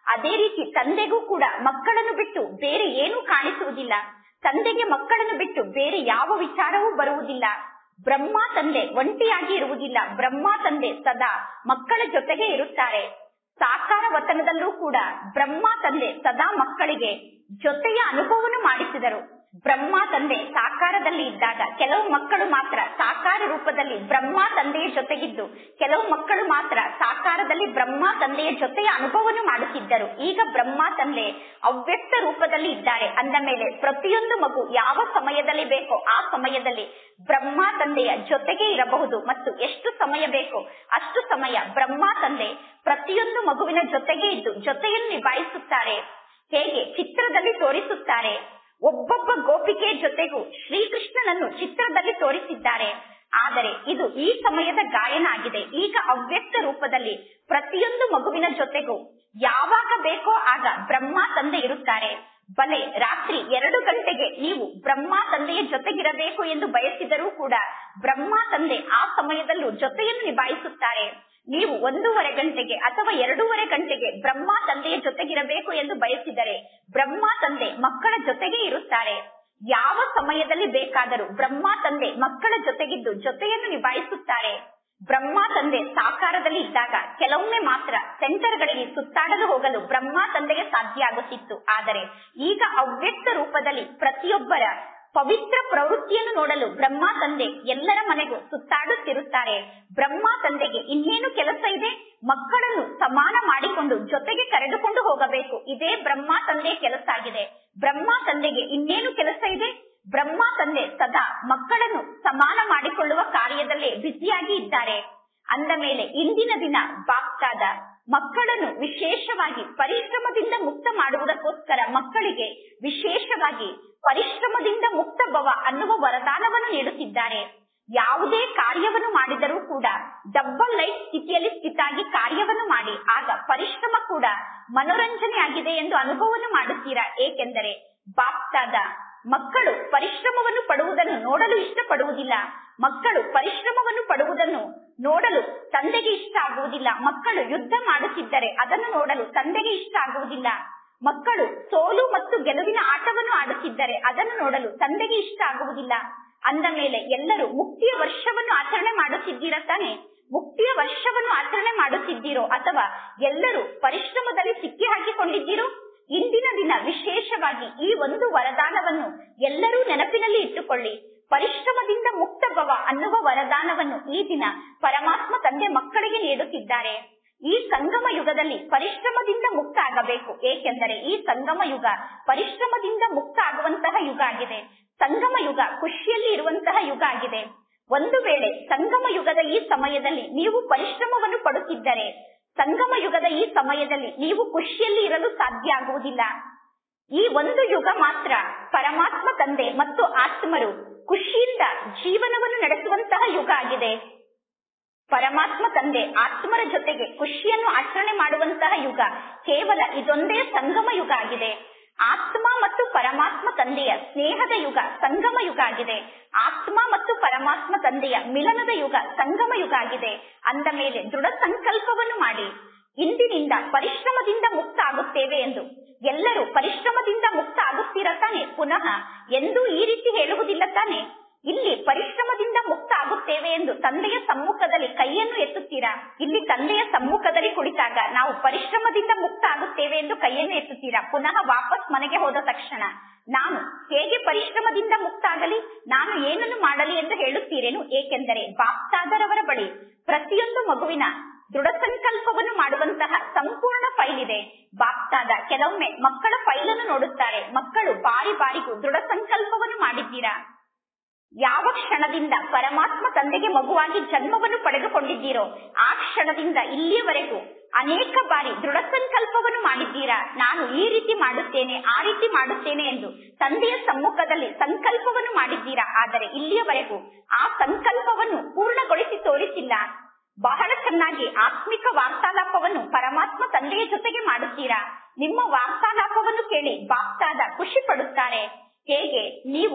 ಅದೇ ರೀತಿ ತಂದೆಗೂ ಕೂಡ ಮಕ್ಕಳನ್ನು ಬಿಟ್ಟು ಬೇರೆ ಏನೂ ಕಾಣಿಸುವುದಿಲ್ಲ ತಂದೆಗೆ ಮಕ್ಕಳನ್ನು ಬಿಟ್ಟು ಬೇರೆ ಯಾವ ವಿಚಾರವೂ ಬರುವುದಿಲ್ಲ ಬ್ರಹ್ಮ ತಂದೆ ಒಂಟಿಯಾಗಿ ಇರುವುದಿಲ್ಲ ಬ್ರಹ್ಮ ತಂದೆ ಸದಾ ಮಕ್ಕಳ ಜೊತೆಗೆ ಇರುತ್ತಾರೆ ಸಾಕಾರ ವತನದಲ್ಲೂ ಕೂಡ ಬ್ರಹ್ಮ ತಂದೆ ಸದಾ ಮಕ್ಕಳಿಗೆ ಜೊತೆಯ ಅನುಭವವನ್ನು ಮಾಡಿಸಿದರು ಬ್ರಹ್ಮ ತಂದೆ ಸಾಕಾರದಲ್ಲಿ ಇದ್ದಾಗ ಕೆಲವು ಮಕ್ಕಳು ಮಾತ್ರ ಸಾಕಾರ ರೂಪದಲ್ಲಿ ಬ್ರಹ್ಮ ತಂದೆಯ ಜೊತೆಗಿದ್ದು ಕೆಲವು ಮಕ್ಕಳು ಮಾತ್ರ ಸಾಕಾರದಲ್ಲಿ ಬ್ರಹ್ಮ ತಂದೆಯ ಜೊತೆಯ ಅನುಭವವನ್ನು ಮಾಡುತ್ತಿದ್ದರು ಈಗ ಬ್ರಹ್ಮ ತಂದೆ ಅವ್ಯಕ್ತ ರೂಪದಲ್ಲಿ ಇದ್ದಾರೆ ಅಂದ ಮೇಲೆ ಪ್ರತಿಯೊಂದು ಮಗು ಯಾವ ಸಮಯದಲ್ಲಿ ಬೇಕೋ ಆ ಸಮಯದಲ್ಲಿ ಬ್ರಹ್ಮ ತಂದೆಯ ಜೊತೆಗೆ ಇರಬಹುದು ಮತ್ತು ಎಷ್ಟು ಸಮಯ ಬೇಕೋ ಅಷ್ಟು ಸಮಯ ಬ್ರಹ್ಮ ತಂದೆ ಪ್ರತಿಯೊಂದು ಮಗುವಿನ ಜೊತೆಗೆ ಇದ್ದು ಜೊತೆಯನ್ನು ನಿಭಾಯಿಸುತ್ತಾರೆ ಹೇಗೆ ಚಿತ್ರದಲ್ಲಿ ತೋರಿಸುತ್ತಾರೆ ಒಬ್ಬೊಬ್ಬ ಗೋಪಿಕೆಯ ಜೊತೆಗೂ ಶ್ರೀಕೃಷ್ಣನನ್ನು ಚಿತ್ರದಲ್ಲಿ ತೋರಿಸಿದ್ದಾರೆ ಆದರೆ ಇದು ಈ ಸಮಯದ ಗಾಯನ ಆಗಿದೆ ಈಗ ಅವ್ಯಕ್ತ ರೂಪದಲ್ಲಿ ಪ್ರತಿಯೊಂದು ಮಗುವಿನ ಜೊತೆಗೂ ಯಾವಾಗ ಬೇಕೋ ಆಗ ಬ್ರಹ್ಮ ತಂದೆ ಇರುತ್ತಾರೆ ಬಲೆ ರಾತ್ರಿ ಎರಡು ಗಂಟೆಗೆ ನೀವು ಬ್ರಹ್ಮ ತಂದೆಯ ಜೊತೆಗಿರಬೇಕು ಎಂದು ಬಯಸಿದರೂ ಕೂಡ ಬ್ರಹ್ಮ ತಂದೆ ಆ ಸಮಯದಲ್ಲೂ ಜೊತೆಯನ್ನು ನಿಭಾಯಿಸುತ್ತಾರೆ ನೀವು ಒಂದೂವರೆ ಗಂಟೆಗೆ ಅಥವಾ ಎರಡೂವರೆ ಗಂಟೆಗೆ ಬ್ರಹ್ಮ ತಂದೆಯ ಜೊತೆಗಿರಬೇಕು ಎಂದು ಬಯಸಿದರೆ ಬ್ರಹ್ಮ ತಂದೆ ಮಕ್ಕಳ ಜೊತೆಗೆ ಇರುತ್ತಾರೆ ಯಾವ ಸಮಯದಲ್ಲಿ ಬೇಕಾದರೂ ಬ್ರಹ್ಮ ತಂದೆ ಮಕ್ಕಳ ಜೊತೆಗಿದ್ದು ಜೊತೆಯನ್ನು ನಿಭಾಯಿಸುತ್ತಾರೆ ಬ್ರಹ್ಮ ತಂದೆ ಸಾಕಾರದಲ್ಲಿ ಇದ್ದಾಗ ಕೆಲವೊಮ್ಮೆ ಮಾತ್ರ ಸೆಂಟರ್ಗಳಿಗೆ ಸುತ್ತಾಡಲು ಹೋಗಲು ಬ್ರಹ್ಮ ತಂದೆಗೆ ಸಾಧ್ಯ ಆಗುತ್ತಿತ್ತು ಆದರೆ ಈಗ ಅವ್ಯಕ್ತ ರೂಪದಲ್ಲಿ ಪ್ರತಿಯೊಬ್ಬರ ಪವಿತ್ರ ಪ್ರವೃತ್ತಿಯನ್ನು ನೋಡಲು ಬ್ರಹ್ಮ ತಂದೆ ಎಲ್ಲರ ಮನೆಗೂ ಸುತ್ತಾಡುತ್ತಿರುತ್ತಾರೆ ಬ್ರಹ್ಮ ತಂದೆಗೆ ಇನ್ನೇನು ಕೆಲಸ ಇದೆ ಮಕ್ಕಳನ್ನು ಸಮಾನ ಮಾಡಿಕೊಂಡು ಜೊತೆಗೆ ಕರೆದುಕೊಂಡು ಹೋಗಬೇಕು ಇದೇ ಬ್ರಹ್ಮ ತಂದೆಯ ಕೆಲಸ ಆಗಿದೆ ಬ್ರಹ್ಮ ತಂದೆಗೆ ಇನ್ನೇನು ಕೆಲಸ ಇದೆ ಬ್ರಹ್ಮ ತಂದೆ ಸದಾ ಮಕ್ಕಳನ್ನು ಸಮಾನ ಮಾಡಿಕೊಳ್ಳುವ ಕಾರ್ಯದಲ್ಲೇ ಬ್ಯುಸಿಯಾಗಿ ಇದ್ದಾರೆ ಅಂದ ಮೇಲೆ ಇಂದಿನ ದಿನ ಬಾಪ್ತಾದ ಮಕ್ಕಳನ್ನು ವಿಶೇಷವಾಗಿ ಪರಿಶ್ರಮದಿಂದ ಮುಕ್ತ ಮಾಡುವುದಕ್ಕೋಸ್ಕರ ಮಕ್ಕಳಿಗೆ ವಿಶೇಷವಾಗಿ ಪರಿಶ್ರಮದಿಂದ ಮುಕ್ತ ಭವ ಅನ್ನುವ ವರದಾನವನ್ನು ನೀಡುತ್ತಿದ್ದಾರೆ ಯಾವುದೇ ಕಾರ್ಯವನ್ನು ಮಾಡಿದರೂ ಕೂಡ ಡಬ್ಬಲ್ ಲೈಫ್ ಸ್ಥಿತಿಯಲ್ಲಿ ಸ್ಥಿತಾಗಿ ಕಾರ್ಯವನ್ನು ಮಾಡಿ ಆಗ ಪರಿಶ್ರಮ ಕೂಡ ಮನೋರಂಜನೆ ಆಗಿದೆ ಎಂದು ಅನುಭವವನ್ನು ಮಾಡುತ್ತೀರಾ ಏಕೆಂದರೆ ಬಾಪ್ತಾದ ಮಕ್ಕಳು ಪರಿಶ್ರಮವನ್ನು ಪಡುವುದನ್ನು ನೋಡಲು ಇಷ್ಟಪಡುವುದಿಲ್ಲ ಮಕ್ಕಳು ಪರಿಶ್ರಮವನ್ನು ಪಡುವುದನ್ನು ನೋಡಲು ತಂದೆಗೆ ಇಷ್ಟ ಆಗುವುದಿಲ್ಲ ಮಕ್ಕಳು ಯುದ್ಧ ಮಾಡುತ್ತಿದ್ದರೆ ಅದನ್ನು ನೋಡಲು ತಂದೆಗೆ ಇಷ್ಟ ಆಗುವುದಿಲ್ಲ ಮಕ್ಕಳು ಸೋಲು ಮತ್ತು ಗೆಲುವಿನ ಆಟವನ್ನು ಆಡುತ್ತಿದ್ದರೆ ಅದನ್ನು ನೋಡಲು ತಂದೆಗೆ ಇಷ್ಟ ಆಗುವುದಿಲ್ಲ ಅಂದ ಮೇಲೆ ಎಲ್ಲರೂ ಮುಕ್ತಿಯ ವರ್ಷವನ್ನು ಆಚರಣೆ ಮಾಡುತ್ತಿದ್ದೀರಾ ತಾನೆ ಮುಕ್ತಿಯ ವರ್ಷವನ್ನು ಆಚರಣೆ ಮಾಡುತ್ತಿದ್ದೀರೋ ಅಥವಾ ಎಲ್ಲರೂ ಪರಿಶ್ರಮದಲ್ಲಿ ಸಿಕ್ಕಿ ಹಾಕಿಕೊಂಡಿದ್ದೀರೋ ಇಂದಿನ ದಿನ ವಿಶೇಷವಾಗಿ ಈ ಒಂದು ವರದಾನವನ್ನು ಎಲ್ಲರೂ ನೆನಪಿನಲ್ಲಿ ಇಟ್ಟುಕೊಳ್ಳಿ ಪರಿಶ್ರಮದಿಂದ ಮುಕ್ತ ಭವ ಅನ್ನುವ ವರದಾನವನ್ನು ಈ ದಿನ ಪರಮಾತ್ಮ ತಂದೆ ಮಕ್ಕಳಿಗೆ ನೀಡುತ್ತಿದ್ದಾರೆ ಈ ಸಂಗಮ ಯುಗದಲ್ಲಿ ಪರಿಶ್ರಮದಿಂದ ಮುಕ್ತ ಆಗಬೇಕು ಏಕೆಂದರೆ ಈ ಸಂಗಮ ಯುಗ ಪರಿಶ್ರಮದಿಂದ ಮುಕ್ತ ಆಗುವಂತಹ ಯುಗ ಆಗಿದೆ ಸಂಗಮ ಯುಗ ಖುಷಿಯಲ್ಲಿ ಇರುವಂತಹ ಯುಗ ಆಗಿದೆ ಒಂದು ವೇಳೆ ಸಂಗಮ ಯುಗದ ಈ ಸಮಯದಲ್ಲಿ ನೀವು ಪರಿಶ್ರಮವನ್ನು ಪಡುತ್ತಿದ್ದರೆ ಸಂಗಮ ಯುಗದ ಈ ಸಮಯದಲ್ಲಿ ನೀವು ಖುಷಿಯಲ್ಲಿ ಇರಲು ಸಾಧ್ಯ ಆಗುವುದಿಲ್ಲ ಈ ಒಂದು ಯುಗ ಮಾತ್ರ ಪರಮಾತ್ಮ ತಂದೆ ಮತ್ತು ಆತ್ಮರು ಖುಷಿಯಿಂದ ಜೀವನವನ್ನು ನಡೆಸುವಂತಹ ಯುಗ ಆಗಿದೆ ಪರಮಾತ್ಮ ತಂದೆ ಆತ್ಮರ ಜೊತೆಗೆ ಖುಷಿಯನ್ನು ಆಚರಣೆ ಮಾಡುವಂತಹ ಯುಗ ಕೇವಲ ಇದೊಂದೇ ಸಂಗಮ ಯುಗ ಆಗಿದೆ ಆತ್ಮ ಮತ್ತು ಪರಮಾತ್ಮ ತಂದೆಯ ಸ್ನೇಹದ ಯುಗ ಸಂಗಮ ಯುಗ ಆಗಿದೆ ಆತ್ಮ ಮತ್ತು ಪರಮಾತ್ಮ ತಂದೆಯ ಮಿಲನದ ಯುಗ ಸಂಗಮ ಯುಗ ಆಗಿದೆ ಅಂದ ಮೇಲೆ ದೃಢ ಸಂಕಲ್ಪವನ್ನು ಮಾಡಿ ಇಂದಿನಿಂದ ಪರಿಶ್ರಮದಿಂದ ಮುಕ್ತ ಆಗುತ್ತೇವೆ ಎಂದು ಎಲ್ಲರೂ ಪರಿಶ್ರಮದಿಂದ ಮುಕ್ತ ಆಗುತ್ತೀರಾ ತಾನೆ ಪುನಃ ಎಂದೂ ಈ ರೀತಿ ಹೇಳುವುದಿಲ್ಲ ತಾನೆ ಇಲ್ಲಿ ಪರಿಶ್ರಮದಿಂದ ಮುಕ್ತ ಆಗುತ್ತೇವೆ ಎಂದು ತಂದೆಯ ಸಮ್ಮುಖದಲ್ಲಿ ಕೈಯನ್ನು ಎತ್ತುತ್ತೀರಾ ಇಲ್ಲಿ ತಂದೆಯ ಸಮ್ಮುಖದಲ್ಲಿ ಕುಳಿತಾಗ ನಾವು ಪರಿಶ್ರಮದಿಂದ ಮುಕ್ತ ಆಗುತ್ತೇವೆ ಎಂದು ಕೈಯನ್ನು ಎತ್ತುತ್ತೀರಾ ಪುನಃ ವಾಪಸ್ ಮನೆಗೆ ಹೋದ ತಕ್ಷಣ ನಾನು ಹೇಗೆ ಪರಿಶ್ರಮದಿಂದ ಮುಕ್ತ ಆಗಲಿ ನಾನು ಏನನ್ನು ಮಾಡಲಿ ಎಂದು ಹೇಳುತ್ತೀರೇನು ಏಕೆಂದರೆ ಬಾಪ್ತಾದರವರ ಬಳಿ ಪ್ರತಿಯೊಂದು ಮಗುವಿನ ದೃಢ ಸಂಕಲ್ಪವನ್ನು ಮಾಡುವಂತಹ ಸಂಪೂರ್ಣ ಫೈಲ್ ಇದೆ ಬಾಪ್ತಾದ ಕೆಲವೊಮ್ಮೆ ಮಕ್ಕಳ ಫೈಲನ್ನು ನೋಡುತ್ತಾರೆ ಮಕ್ಕಳು ಬಾರಿ ಬಾರಿಗೂ ದೃಢ ಸಂಕಲ್ಪವನ್ನು ಮಾಡಿದ್ದೀರಾ ಯಾವ ಕ್ಷಣದಿಂದ ಪರಮಾತ್ಮ ತಂದೆಗೆ ಮಗುವಾಗಿ ಜನ್ಮವನ್ನು ಪಡೆದುಕೊಂಡಿದ್ದೀರೋ ಆ ಕ್ಷಣದಿಂದ ಇಲ್ಲಿಯವರೆಗೂ ಅನೇಕ ಬಾರಿ ದೃಢ ಸಂಕಲ್ಪವನ್ನು ಮಾಡಿದ್ದೀರಾ ನಾನು ಈ ರೀತಿ ಮಾಡುತ್ತೇನೆ ಆ ರೀತಿ ಮಾಡುತ್ತೇನೆ ಎಂದು ತಂದೆಯ ಸಮ್ಮುಖದಲ್ಲಿ ಸಂಕಲ್ಪವನ್ನು ಮಾಡಿದ್ದೀರಾ ಆದರೆ ಇಲ್ಲಿಯವರೆಗೂ ಆ ಸಂಕಲ್ಪವನ್ನು ಪೂರ್ಣಗೊಳಿಸಿ ತೋರಿಸಿಲ್ಲ ಬಹಳ ಚೆನ್ನಾಗಿ ಆತ್ಮಿಕ ವಾರ್ತಾಲಾಪವನ್ನು ಪರಮಾತ್ಮ ತಂದೆಯ ಜೊತೆಗೆ ಮಾಡುತ್ತೀರಾ ನಿಮ್ಮ ವಾರ್ತಾಲಾಪವನ್ನು ಕೇಳಿ ಬಾಪ್ತಾದ ಖುಷಿ ಪಡುತ್ತಾರೆ ಹೇಗೆ ನೀವು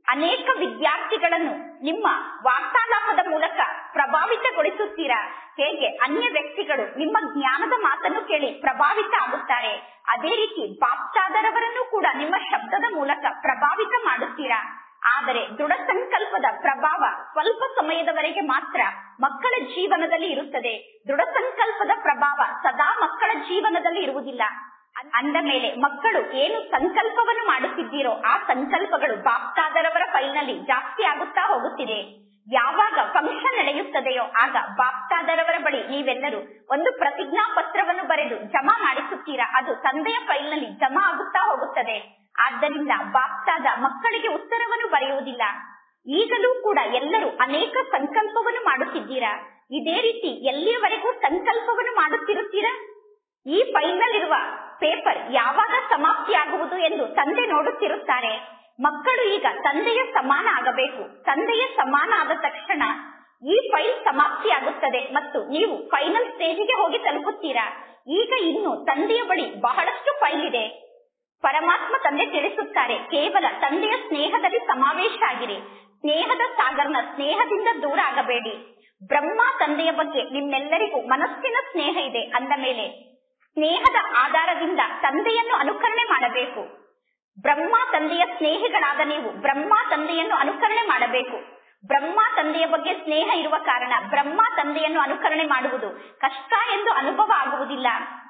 ಅನೇಕ ವಿದ್ಯಾರ್ಥಿಗಳನ್ನು ನಿಮ್ಮ ವಾರ್ತಾಲಾಪದ ಮೂಲಕ ಪ್ರಭಾವಿತಗೊಳಿಸುತ್ತೀರಾ ಹೇಗೆ ಅನ್ಯ ವ್ಯಕ್ತಿಗಳು ನಿಮ್ಮ ಜ್ಞಾನದ ಮಾತನ್ನು ಕೇಳಿ ಪ್ರಭಾವಿತ ಆಗುತ್ತಾರೆ ಅದೇ ರೀತಿ ಬಾಪ್ತಾದರವರನ್ನು ಕೂಡ ನಿಮ್ಮ ಶಬ್ದದ ಮೂಲಕ ಪ್ರಭಾವಿತ ಮಾಡುತ್ತೀರಾ ಆದರೆ ದೃಢ ಸಂಕಲ್ಪದ ಪ್ರಭಾವ ಸ್ವಲ್ಪ ಸಮಯದವರೆಗೆ ಮಾತ್ರ ಮಕ್ಕಳ ಜೀವನದಲ್ಲಿ ಇರುತ್ತದೆ ದೃಢ ಸಂಕಲ್ಪದ ಪ್ರಭಾವ ಸದಾ ಮಕ್ಕಳ ಜೀವನದಲ್ಲಿ ಇರುವುದಿಲ್ಲ ಅಂದ ಮೇಲೆ ಮಕ್ಕಳು ಏನು ಸಂಕಲ್ಪವನ್ನು ಮಾಡುತ್ತಿದ್ದೀರೋ ಆ ಸಂಕಲ್ಪಗಳು ಬಾಪ್ತಾದರವರ ಫೈಲ್ನಲ್ಲಿ ಜಾಸ್ತಿ ಆಗುತ್ತಾ ಹೋಗುತ್ತಿದೆ ಯಾವಾಗ ಫಂಕ್ಷನ್ ನಡೆಯುತ್ತದೆಯೋ ಆಗ ಬಾಪ್ತಾದರವರ ಬಳಿ ನೀವೆಲ್ಲರೂ ಒಂದು ಪ್ರತಿಜ್ಞಾ ಪತ್ರವನ್ನು ಬರೆದು ಜಮಾ ಮಾಡಿಸುತ್ತೀರಾ ಅದು ತಂದೆಯ ಫೈಲ್ನಲ್ಲಿ ಜಮಾ ಆಗುತ್ತಾ ಹೋಗುತ್ತದೆ ಆದ್ದರಿಂದ ಬಾಪ್ತಾದ ಮಕ್ಕಳಿಗೆ ಉತ್ತರವನ್ನು ಬರೆಯುವುದಿಲ್ಲ ಈಗಲೂ ಕೂಡ ಎಲ್ಲರೂ ಅನೇಕ ಸಂಕಲ್ಪವನ್ನು ಮಾಡುತ್ತಿದ್ದೀರಾ ಇದೇ ರೀತಿ ಎಲ್ಲಿಯವರೆಗೂ ಸಂಕಲ್ಪವನ್ನು ಮಾಡುತ್ತಿರುತ್ತೀರಾ ಈ ಫೈಲ್ನಲ್ಲಿರುವ ಪೇಪರ್ ಯಾವಾಗ ಸಮಾಪ್ತಿಯಾಗುವುದು ಎಂದು ತಂದೆ ನೋಡುತ್ತಿರುತ್ತಾರೆ ಮಕ್ಕಳು ಈಗ ತಂದೆಯ ಸಮಾನ ಆಗಬೇಕು ತಂದೆಯ ಸಮಾನ ಆದ ತಕ್ಷಣ ಈ ಫೈಲ್ ಸಮಾಪ್ತಿಯಾಗುತ್ತದೆ ಮತ್ತು ನೀವು ಫೈನಲ್ ಸ್ಟೇಜಿಗೆ ಹೋಗಿ ತಲುಪುತ್ತೀರಾ ಈಗ ಇನ್ನು ತಂದೆಯ ಬಳಿ ಬಹಳಷ್ಟು ಫೈಲ್ ಇದೆ ಪರಮಾತ್ಮ ತಂದೆ ತಿಳಿಸುತ್ತಾರೆ ಕೇವಲ ತಂದೆಯ ಸ್ನೇಹದಲ್ಲಿ ಸಮಾವೇಶ ಆಗಿರಿ ಸ್ನೇಹದ ಸಾಗರ್ನ ಸ್ನೇಹದಿಂದ ದೂರ ಆಗಬೇಡಿ ಬ್ರಹ್ಮ ತಂದೆಯ ಬಗ್ಗೆ ನಿಮ್ಮೆಲ್ಲರಿಗೂ ಮನಸ್ಸಿನ ಸ್ನೇಹ ಇದೆ ಅಂದ ಮೇಲೆ ಸ್ನೇಹದ ಆಧಾರದಿಂದ ತಂದೆಯನ್ನು ಅನುಕರಣೆ ಮಾಡಬೇಕು ಬ್ರಹ್ಮ ತಂದೆಯ ಸ್ನೇಹಿಗಳಾದ ನೀವು ಬ್ರಹ್ಮ ತಂದೆಯನ್ನು ಅನುಕರಣೆ ಮಾಡಬೇಕು ಬ್ರಹ್ಮ ತಂದೆಯ ಬಗ್ಗೆ ಸ್ನೇಹ ಇರುವ ಕಾರಣ ಬ್ರಹ್ಮ ತಂದೆಯನ್ನು ಅನುಕರಣೆ ಮಾಡುವುದು ಕಷ್ಟ ಎಂದು ಅನುಭವ ಆಗುವುದಿಲ್ಲ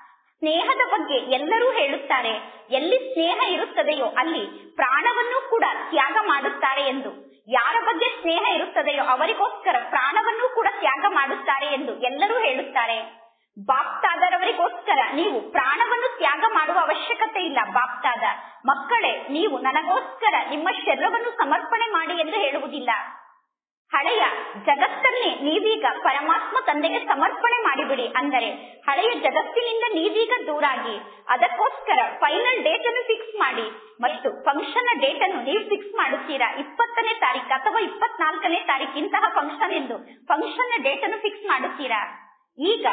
ಸ್ನೇಹದ ಬಗ್ಗೆ ಎಲ್ಲರೂ ಹೇಳುತ್ತಾರೆ ಎಲ್ಲಿ ಸ್ನೇಹ ಇರುತ್ತದೆಯೋ ಅಲ್ಲಿ ಪ್ರಾಣವನ್ನು ಕೂಡ ತ್ಯಾಗ ಮಾಡುತ್ತಾರೆ ಎಂದು ಯಾರ ಬಗ್ಗೆ ಸ್ನೇಹ ಇರುತ್ತದೆಯೋ ಅವರಿಗೋಸ್ಕರ ಪ್ರಾಣವನ್ನು ಕೂಡ ತ್ಯಾಗ ಮಾಡುತ್ತಾರೆ ಎಂದು ಎಲ್ಲರೂ ಹೇಳುತ್ತಾರೆ ಬಾಪ್ತಾದರವರಿಗೋಸ್ಕರ ನೀವು ಪ್ರಾಣವನ್ನು ತ್ಯಾಗ ಮಾಡುವ ಅವಶ್ಯಕತೆ ಇಲ್ಲ ಬಾಪ್ತಾದ ಮಕ್ಕಳೇ ನೀವು ನನಗೋಸ್ಕರ ನಿಮ್ಮ ಶರೀರವನ್ನು ಸಮರ್ಪಣೆ ಮಾಡಿ ಎಂದು ಹೇಳುವುದಿಲ್ಲ ಹಳೆಯ ಜಗತ್ತನ್ನೇ ನೀವೀಗ ಪರಮಾತ್ಮ ತಂದೆಗೆ ಸಮರ್ಪಣೆ ಮಾಡಿಬಿಡಿ ಅಂದರೆ ಹಳೆಯ ಜಗತ್ತಿನಿಂದ ನೀವೀಗ ದೂರಾಗಿ ಅದಕ್ಕೋಸ್ಕರ ಫೈನಲ್ ಡೇಟ್ ಅನ್ನು ಫಿಕ್ಸ್ ಮಾಡಿ ಮತ್ತು ಫಂಕ್ಷನ್ ಡೇಟ್ ಅನ್ನು ನೀವು ಫಿಕ್ಸ್ ಮಾಡುತ್ತೀರಾ ಇಪ್ಪತ್ತನೇ ತಾರೀಕು ಅಥವಾ ಇಪ್ಪತ್ನಾಲ್ಕನೇ ತಾರೀಕು ಇಂತಹ ಫಂಕ್ಷನ್ ಎಂದು ಫಂಕ್ಷನ್ ಡೇಟ್ ಅನ್ನು ಫಿಕ್ಸ್ ಮಾಡುತ್ತೀರಾ ಈಗ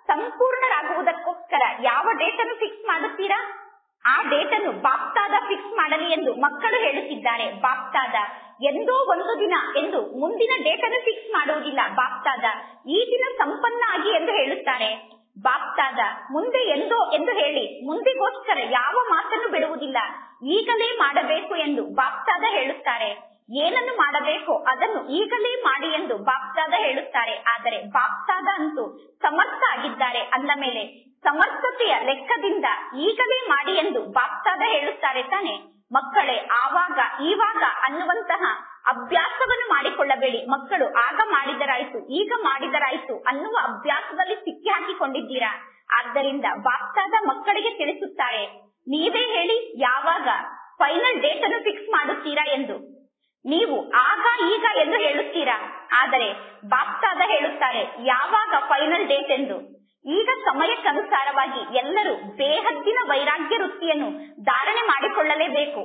ಸಂಪೂರ್ಣರಾಗುವುದಕ್ಕೋಸ್ಕರ ಯಾವ ಡೇಟ್ ಅನ್ನು ಫಿಕ್ಸ್ ಮಾಡುತ್ತೀರಾ ಆ ಡೇಟ್ ಅನ್ನು ಬಾಪ್ತಾದ ಫಿಕ್ಸ್ ಮಾಡಲಿ ಎಂದು ಮಕ್ಕಳು ಹೇಳುತ್ತಿದ್ದಾರೆ ಬಾಪ್ತಾದ ಎಂದೋ ಒಂದು ದಿನ ಎಂದು ಮುಂದಿನ ಡೇಟ್ ಅನ್ನು ಫಿಕ್ಸ್ ಮಾಡುವುದಿಲ್ಲ ಬಾಪ್ತಾದ ಈ ದಿನ ಸಂಪನ್ನ ಆಗಿ ಎಂದು ಹೇಳುತ್ತಾರೆ ಬಾಪ್ತಾದ ಮುಂದೆ ಎಂದೋ ಎಂದು ಹೇಳಿ ಮುಂದಿಗೋಸ್ಕರ ಯಾವ ಮಾತನ್ನು ಬಿಡುವುದಿಲ್ಲ ಈಗಲೇ ಮಾಡಬೇಕು ಎಂದು ಬಾಪ್ತಾದ ಹೇಳುತ್ತಾರೆ ಏನನ್ನು ಮಾಡಬೇಕೋ ಅದನ್ನು ಈಗಲೇ ಮಾಡಿ ಎಂದು ಬಾಪ್ತಾದ ಹೇಳುತ್ತಾರೆ ಆದರೆ ಬಾಪ್ತಾದ ಅಂತೂ ಸಮರ್ಥ ಆಗಿದ್ದಾರೆ ಅಂದ ಮೇಲೆ ಸಮರ್ಥತೆಯ ಲೆಕ್ಕದಿಂದ ಈಗಲೇ ಮಾಡಿ ಎಂದು ಬಾಪ್ತಾದ ಹೇಳುತ್ತಾರೆ ತಾನೆ ಮಕ್ಕಳೇ ಆವಾಗ ಈವಾಗ ಅನ್ನುವಂತಹ ಅಭ್ಯಾಸವನ್ನು ಮಾಡಿಕೊಳ್ಳಬೇಡಿ ಮಕ್ಕಳು ಆಗ ಮಾಡಿದರಾಯ್ತು ಈಗ ಮಾಡಿದರಾಯ್ತು ಅನ್ನುವ ಅಭ್ಯಾಸದಲ್ಲಿ ಸಿಕ್ಕಿ ಹಾಕಿಕೊಂಡಿದ್ದೀರಾ ಆದ್ದರಿಂದ ಬಾಪ್ತಾದ ಮಕ್ಕಳಿಗೆ ತಿಳಿಸುತ್ತಾರೆ ನೀವೇ ಹೇಳಿ ಯಾವಾಗ ಫೈನಲ್ ಡೇಟ್ ಅನ್ನು ಫಿಕ್ಸ್ ಮಾಡುತ್ತೀರಾ ಎಂದು ನೀವು ಆಗ ಈಗ ಎಂದು ಹೇಳುತ್ತೀರಾ ಆದರೆ ಬಾಪ್ತಾದ ಹೇಳುತ್ತಾರೆ ಯಾವಾಗ ಫೈನಲ್ ಡೇಟ್ ಎಂದು ಈಗ ಸಮಯಕ್ಕನುಸಾರವಾಗಿ ಎಲ್ಲರೂ ಬೇಹದ್ದಿನ ವೈರಾಗ್ಯ ವೃತ್ತಿಯನ್ನು ಧಾರಣೆ ಮಾಡಿಕೊಳ್ಳಲೇಬೇಕು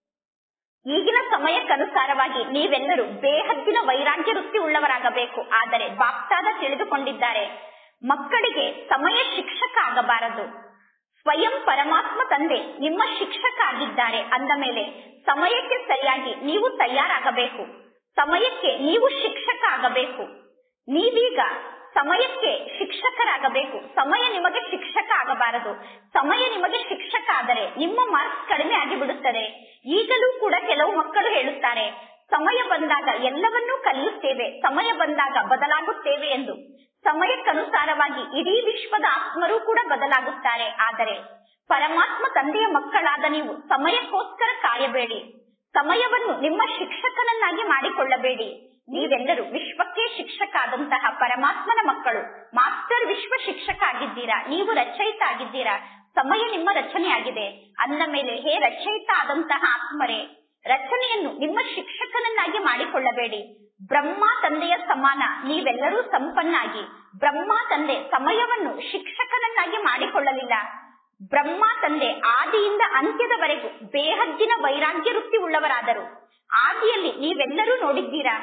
ಈಗಿನ ಸಮಯಕ್ಕನುಸಾರವಾಗಿ ನೀವೆಲ್ಲರೂ ಬೇಹದ್ದಿನ ವೈರಾಗ್ಯ ವೃತ್ತಿ ಉಳ್ಳವರಾಗಬೇಕು ಆದರೆ ಬಾಪ್ತಾದ ತಿಳಿದುಕೊಂಡಿದ್ದಾರೆ ಮಕ್ಕಳಿಗೆ ಸಮಯ ಶಿಕ್ಷಕ ಆಗಬಾರದು ಸ್ವಯಂ ಪರಮಾತ್ಮ ತಂದೆ ನಿಮ್ಮ ಶಿಕ್ಷಕ ಆಗಿದ್ದಾರೆ ಅಂದ ಮೇಲೆ ಸಮಯಕ್ಕೆ ಸರಿಯಾಗಿ ನೀವು ತಯಾರಾಗಬೇಕು ಸಮಯಕ್ಕೆ ನೀವು ಶಿಕ್ಷಕ ಆಗಬೇಕು ನೀವೀಗ ಸಮಯಕ್ಕೆ ಶಿಕ್ಷಕರಾಗಬೇಕು ಸಮಯ ನಿಮಗೆ ಶಿಕ್ಷಕ ಆಗಬಾರದು ಸಮಯ ನಿಮಗೆ ಶಿಕ್ಷಕ ಆದರೆ ನಿಮ್ಮ ಮಾರ್ಕ್ಸ್ ಕಡಿಮೆ ಆಗಿ ಬಿಡುತ್ತದೆ ಈಗಲೂ ಕೂಡ ಕೆಲವು ಮಕ್ಕಳು ಹೇಳುತ್ತಾರೆ ಸಮಯ ಬಂದಾಗ ಎಲ್ಲವನ್ನೂ ಕಲಿಯುತ್ತೇವೆ ಸಮಯ ಬಂದಾಗ ಬದಲಾಗುತ್ತೇವೆ ಎಂದು ಸಮಯಕ್ಕನುಸಾರವಾಗಿ ಇಡೀ ವಿಶ್ವದ ಆತ್ಮರೂ ಕೂಡ ಬದಲಾಗುತ್ತಾರೆ ಆದರೆ ಪರಮಾತ್ಮ ತಂದೆಯ ಮಕ್ಕಳಾದ ನೀವು ಸಮಯಕ್ಕೋಸ್ಕರ ಕಾಯಬೇಡಿ ಸಮಯವನ್ನು ನಿಮ್ಮ ಶಿಕ್ಷಕನನ್ನಾಗಿ ಮಾಡಿಕೊಳ್ಳಬೇಡಿ ನೀವೆಲ್ಲರೂ ವಿಶ್ವಕ್ಕೆ ಶಿಕ್ಷಕ ಆದಂತಹ ಪರಮಾತ್ಮನ ಮಕ್ಕಳು ಮಾಸ್ಟರ್ ವಿಶ್ವ ಶಿಕ್ಷಕ ಆಗಿದ್ದೀರಾ ನೀವು ರಚಯಿತ ಆಗಿದ್ದೀರಾ ಸಮಯ ನಿಮ್ಮ ರಚನೆ ಆಗಿದೆ ಅಂದ ಮೇಲೆ ಹೇ ರಚಯಿತ ಆದಂತಹ ಆತ್ಮರೇ ರಚನೆಯನ್ನು ನಿಮ್ಮ ಶಿಕ್ಷಕನನ್ನಾಗಿ ಮಾಡಿಕೊಳ್ಳಬೇಡಿ ಬ್ರಹ್ಮ ತಂದೆಯ ಸಮಾನ ನೀವೆಲ್ಲರೂ ಸಂಪನ್ನಾಗಿ ಬ್ರಹ್ಮ ತಂದೆ ಸಮಯವನ್ನು ಶಿಕ್ಷಕನನ್ನಾಗಿ ಮಾಡಿಕೊಳ್ಳಲಿಲ್ಲ ಬ್ರಹ್ಮ ತಂದೆ ಆದಿಯಿಂದ ಅಂತ್ಯದವರೆಗೂ ಬೇಹದ್ದಿನ ವೈರಾಗ್ಯ ವೃತ್ತಿ ಉಳ್ಳವರಾದರು ಆದಿಯಲ್ಲಿ ನೀವೆಲ್ಲರೂ ನೋಡಿದ್ದೀರಾ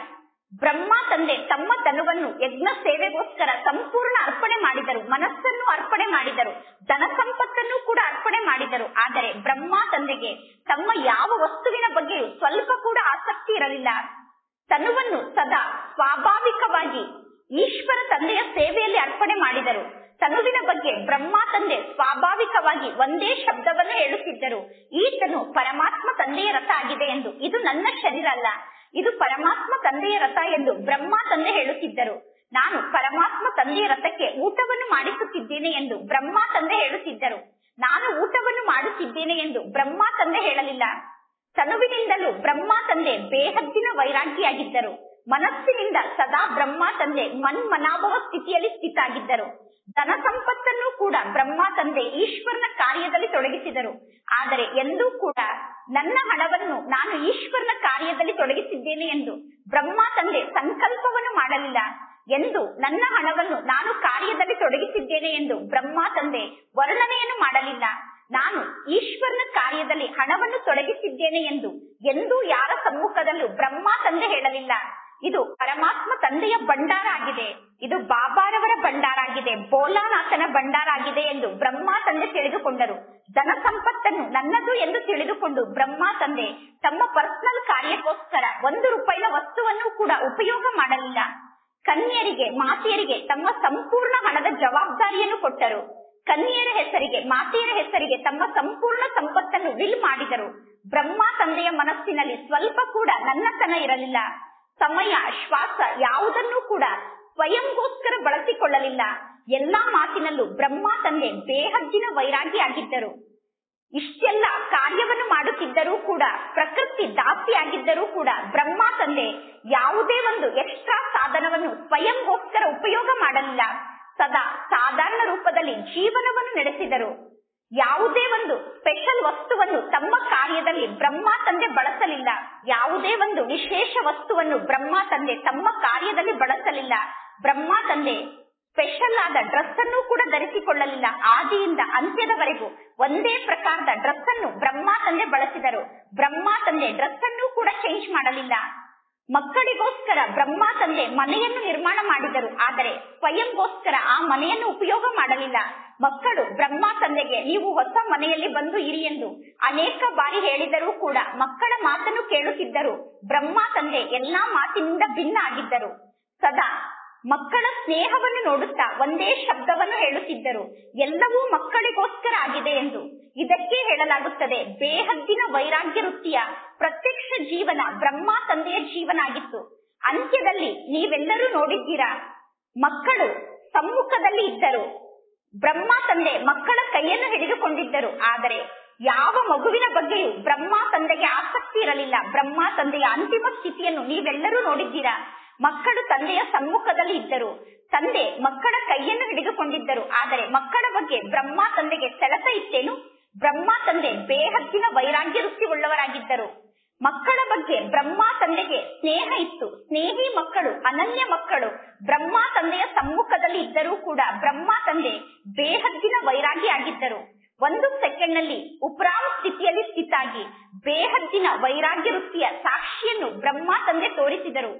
ಬ್ರಹ್ಮ ತಂದೆ ತಮ್ಮ ತನುವನ್ನು ಯಜ್ಞ ಸೇವೆಗೋಸ್ಕರ ಸಂಪೂರ್ಣ ಅರ್ಪಣೆ ಮಾಡಿದರು ಮನಸ್ಸನ್ನು ಅರ್ಪಣೆ ಮಾಡಿದರು ಧನ ಸಂಪತ್ತನ್ನು ಕೂಡ ಅರ್ಪಣೆ ಮಾಡಿದರು ಆದರೆ ಬ್ರಹ್ಮ ತಂದೆಗೆ ತಮ್ಮ ಯಾವ ವಸ್ತುವಿನ ಬಗ್ಗೆಯೂ ಸ್ವಲ್ಪ ಕೂಡ ಆಸಕ್ತಿ ಇರಲಿಲ್ಲ ತನುವನ್ನು ಸದಾ ಸ್ವಾಭಾವಿಕವಾಗಿ ಈಶ್ವರ ತಂದೆಯ ಸೇವೆಯಲ್ಲಿ ಅರ್ಪಣೆ ಮಾಡಿದರು ತನುವಿನ ಬಗ್ಗೆ ಬ್ರಹ್ಮ ತಂದೆ ಸ್ವಾಭಾವಿಕವಾಗಿ ಒಂದೇ ಶಬ್ದವನ್ನು ಹೇಳುತ್ತಿದ್ದರು ಈ ತನು ಪರಮಾತ್ಮ ತಂದೆಯ ರಥ ಆಗಿದೆ ಎಂದು ಇದು ನನ್ನ ಶರೀರ ಅಲ್ಲ ಇದು ಪರಮಾತ್ಮ ತಂದೆಯ ರಥ ಎಂದು ಬ್ರಹ್ಮ ತಂದೆ ಹೇಳುತ್ತಿದ್ದರು ನಾನು ಪರಮಾತ್ಮ ತಂದೆಯ ರಥಕ್ಕೆ ಊಟವನ್ನು ಮಾಡಿಸುತ್ತಿದ್ದೇನೆ ಎಂದು ಬ್ರಹ್ಮ ತಂದೆ ಹೇಳುತ್ತಿದ್ದರು ನಾನು ಊಟವನ್ನು ಮಾಡುತ್ತಿದ್ದೇನೆ ಎಂದು ಬ್ರಹ್ಮ ತಂದೆ ಹೇಳಲಿಲ್ಲ ತನುವಿನಿಂದಲೂ ಬ್ರಹ್ಮ ತಂದೆ ಬೇಹದ್ದಿನ ವೈರಾಗ್ಯಿಯಾಗಿದ್ದರು ಮನಸ್ಸಿನಿಂದ ಸದಾ ಬ್ರಹ್ಮ ತಂದೆ ಮನ್ಮನಾಭವ ಸ್ಥಿತಿಯಲ್ಲಿ ಸ್ಥಿತಾಗಿದ್ದರು ಧನ ಸಂಪತ್ತನ್ನು ಕೂಡ ಬ್ರಹ್ಮ ತಂದೆ ಈಶ್ವರನ ಕಾರ್ಯದಲ್ಲಿ ತೊಡಗಿಸಿದರು ಆದರೆ ಎಂದೂ ಕೂಡ ನನ್ನ ಹಣವನ್ನು ನಾನು ಈಶ್ವರನ ಕಾರ್ಯದಲ್ಲಿ ತೊಡಗಿಸಿದ್ದೇನೆ ಎಂದು ಬ್ರಹ್ಮ ತಂದೆ ಸಂಕಲ್ಪವನ್ನು ಮಾಡಲಿಲ್ಲ ಎಂದು ನನ್ನ ಹಣವನ್ನು ನಾನು ಕಾರ್ಯದಲ್ಲಿ ತೊಡಗಿಸಿದ್ದೇನೆ ಎಂದು ಬ್ರಹ್ಮ ತಂದೆ ವರ್ಣನೆಯನ್ನು ಮಾಡಲಿಲ್ಲ ನಾನು ಈಶ್ವರನ ಕಾರ್ಯದಲ್ಲಿ ಹಣವನ್ನು ತೊಡಗಿಸಿದ್ದೇನೆ ಎಂದು ಎಂದೂ ಯಾರ ಸಮ್ಮುಖದಲ್ಲೂ ಬ್ರಹ್ಮ ತಂದೆ ಹೇಳಲಿಲ್ಲ ಇದು ಪರಮಾತ್ಮ ತಂದೆಯ ಭಂಡಾರ ಆಗಿದೆ ಇದು ಬಾಬಾರವರ ಭಂಡಾರ ಆಗಿದೆ ಬೋಲಾನಾಥನ ಭಂಡಾರ ಆಗಿದೆ ಎಂದು ಬ್ರಹ್ಮ ತಂದೆ ತಿಳಿದುಕೊಂಡರು ಧನ ಸಂಪತ್ತನ್ನು ನನ್ನದು ಎಂದು ತಿಳಿದುಕೊಂಡು ಬ್ರಹ್ಮ ತಂದೆ ತಮ್ಮ ಪರ್ಸನಲ್ ಕಾರ್ಯಕ್ಕೋಸ್ಕರ ಒಂದು ರೂಪಾಯಿನ ವಸ್ತುವನ್ನು ಕೂಡ ಉಪಯೋಗ ಮಾಡಲಿಲ್ಲ ಕನ್ಯರಿಗೆ ಮಾತೆಯರಿಗೆ ತಮ್ಮ ಸಂಪೂರ್ಣ ಹಣದ ಜವಾಬ್ದಾರಿಯನ್ನು ಕೊಟ್ಟರು ಕನ್ಯರ ಹೆಸರಿಗೆ ಮಾತೆಯರ ಹೆಸರಿಗೆ ತಮ್ಮ ಸಂಪೂರ್ಣ ಸಂಪತ್ತನ್ನು ವಿಲ್ ಮಾಡಿದರು ಬ್ರಹ್ಮ ತಂದೆಯ ಮನಸ್ಸಿನಲ್ಲಿ ಸ್ವಲ್ಪ ಕೂಡ ನನ್ನತನ ಇರಲಿಲ್ಲ ಸಮಯ ಶ್ವಾಸ ಯಾವುದನ್ನೂ ಕೂಡ ಸ್ವಯಂಗೋಸ್ಕರ ಬಳಸಿಕೊಳ್ಳಲಿಲ್ಲ ಎಲ್ಲಾ ಮಾತಿನಲ್ಲೂ ಬ್ರಹ್ಮ ತಂದೆ ಬೇಹದ್ದಿನ ವೈರಾಗಿ ಆಗಿದ್ದರು ಇಷ್ಟೆಲ್ಲ ಕಾರ್ಯವನ್ನು ಮಾಡುತ್ತಿದ್ದರೂ ಕೂಡ ಪ್ರಕೃತಿ ದಾಸಿಯಾಗಿದ್ದರೂ ಕೂಡ ಬ್ರಹ್ಮ ತಂದೆ ಯಾವುದೇ ಒಂದು ಎಕ್ಸ್ಟ್ರಾ ಸಾಧನವನ್ನು ಸ್ವಯಂಗೋಸ್ಕರ ಉಪಯೋಗ ಮಾಡಲಿಲ್ಲ ಸದಾ ಸಾಧಾರಣ ರೂಪದಲ್ಲಿ ಜೀವನವನ್ನು ನಡೆಸಿದರು ಯಾವುದೇ ಒಂದು ಸ್ಪೆಷಲ್ ವಸ್ತುವನ್ನು ತಮ್ಮ ಕಾರ್ಯದಲ್ಲಿ ಬ್ರಹ್ಮ ತಂದೆ ಬಳಸಲಿಲ್ಲ ಯಾವುದೇ ಒಂದು ವಿಶೇಷ ವಸ್ತುವನ್ನು ಬ್ರಹ್ಮ ತಂದೆ ತಮ್ಮ ಕಾರ್ಯದಲ್ಲಿ ಬಳಸಲಿಲ್ಲ ಬ್ರಹ್ಮ ತಂದೆ ಸ್ಪೆಷಲ್ ಆದ ಡ್ರೆಸ್ ಅನ್ನು ಕೂಡ ಧರಿಸಿಕೊಳ್ಳಲಿಲ್ಲ ಆದಿಯಿಂದ ಅಂತ್ಯದವರೆಗೂ ಒಂದೇ ಪ್ರಕಾರದ ಡ್ರೆಸ್ ಅನ್ನು ಬ್ರಹ್ಮ ತಂದೆ ಬಳಸಿದರು ಬ್ರಹ್ಮ ತಂದೆ ಡ್ರೆಸ್ ಅನ್ನು ಕೂಡ ಚೇಂಜ್ ಮಾಡಲಿಲ್ಲ ಮಕ್ಕಳಿಗೋಸ್ಕರ ಬ್ರಹ್ಮ ತಂದೆ ಮನೆಯನ್ನು ನಿರ್ಮಾಣ ಮಾಡಿದರು ಆದರೆ ಸ್ವಯಂಗೋಸ್ಕರ ಆ ಮನೆಯನ್ನು ಉಪಯೋಗ ಮಾಡಲಿಲ್ಲ ಮಕ್ಕಳು ಬ್ರಹ್ಮ ತಂದೆಗೆ ನೀವು ಹೊಸ ಮನೆಯಲ್ಲಿ ಬಂದು ಇರಿ ಎಂದು ಅನೇಕ ಬಾರಿ ಹೇಳಿದರೂ ಕೂಡ ಮಕ್ಕಳ ಮಾತನ್ನು ಕೇಳುತ್ತಿದ್ದರು ಬ್ರಹ್ಮ ತಂದೆ ಎಲ್ಲಾ ಮಾತಿನಿಂದ ಭಿನ್ನ ಆಗಿದ್ದರು ಸದಾ ಮಕ್ಕಳ ಸ್ನೇಹವನ್ನು ನೋಡುತ್ತಾ ಒಂದೇ ಶಬ್ದವನ್ನು ಹೇಳುತ್ತಿದ್ದರು ಎಲ್ಲವೂ ಮಕ್ಕಳಿಗೋಸ್ಕರ ಆಗಿದೆ ಎಂದು ಇದಕ್ಕೆ ಹೇಳಲಾಗುತ್ತದೆ ಬೇಹದ್ದಿನ ವೈರಾಗ್ಯ ವೃತ್ತಿಯ ಪ್ರತ್ಯಕ್ಷ ಜೀವನ ಬ್ರಹ್ಮ ತಂದೆಯ ಜೀವನ ಆಗಿತ್ತು ಅಂತ್ಯದಲ್ಲಿ ನೀವೆಲ್ಲರೂ ನೋಡಿದ್ದೀರಾ ಮಕ್ಕಳು ಸಮ್ಮುಖದಲ್ಲಿ ಇದ್ದರು ಬ್ರಹ್ಮ ತಂದೆ ಮಕ್ಕಳ ಕೈಯನ್ನು ಹಿಡಿದುಕೊಂಡಿದ್ದರು ಆದರೆ ಯಾವ ಮಗುವಿನ ಬಗ್ಗೆಯೂ ಬ್ರಹ್ಮ ತಂದೆಗೆ ಆಸಕ್ತಿ ಇರಲಿಲ್ಲ ಬ್ರಹ್ಮ ತಂದೆಯ ಅಂತಿಮ ಸ್ಥಿತಿಯನ್ನು ನೀವೆಲ್ಲರೂ ನೋಡಿದ್ದೀರಾ ಮಕ್ಕಳು ತಂದೆಯ ಸಮ್ಮುಖದಲ್ಲಿ ಇದ್ದರು ತಂದೆ ಮಕ್ಕಳ ಕೈಯನ್ನು ಹಿಡಿದುಕೊಂಡಿದ್ದರು ಆದರೆ ಮಕ್ಕಳ ಬಗ್ಗೆ ಬ್ರಹ್ಮ ತಂದೆಗೆ ಸೆಳೆತ ಇತ್ತೇನು ಬ್ರಹ್ಮ ತಂದೆ ಬೇಹದ್ದಿನ ವೈರಾಗ್ಯ ವೃತ್ತಿ ಉಳ್ಳವರಾಗಿದ್ದರು ಮಕ್ಕಳ ಬಗ್ಗೆ ಬ್ರಹ್ಮ ತಂದೆಗೆ ಸ್ನೇಹ ಇತ್ತು ಸ್ನೇಹಿ ಮಕ್ಕಳು ಅನನ್ಯ ಮಕ್ಕಳು ಬ್ರಹ್ಮ ತಂದೆಯ ಸಮ್ಮುಖದಲ್ಲಿ ಇದ್ದರೂ ಕೂಡ ಬ್ರಹ್ಮ ತಂದೆ ಬೇಹದ್ದಿನ ವೈರಾಗಿ ಆಗಿದ್ದರು ಒಂದು ಸೆಕೆಂಡ್ ನಲ್ಲಿ ಉಪರಾಮ ಸ್ಥಿತಿಯಲ್ಲಿ ಸ್ಥಿತಾಗಿ ಬೇಹದ್ದಿನ ವೈರಾಗ್ಯ ವೃತ್ತಿಯ ಸಾಕ್ಷಿಯನ್ನು ಬ್ರಹ್ಮ ತಂದೆ ತೋರಿಸಿದರು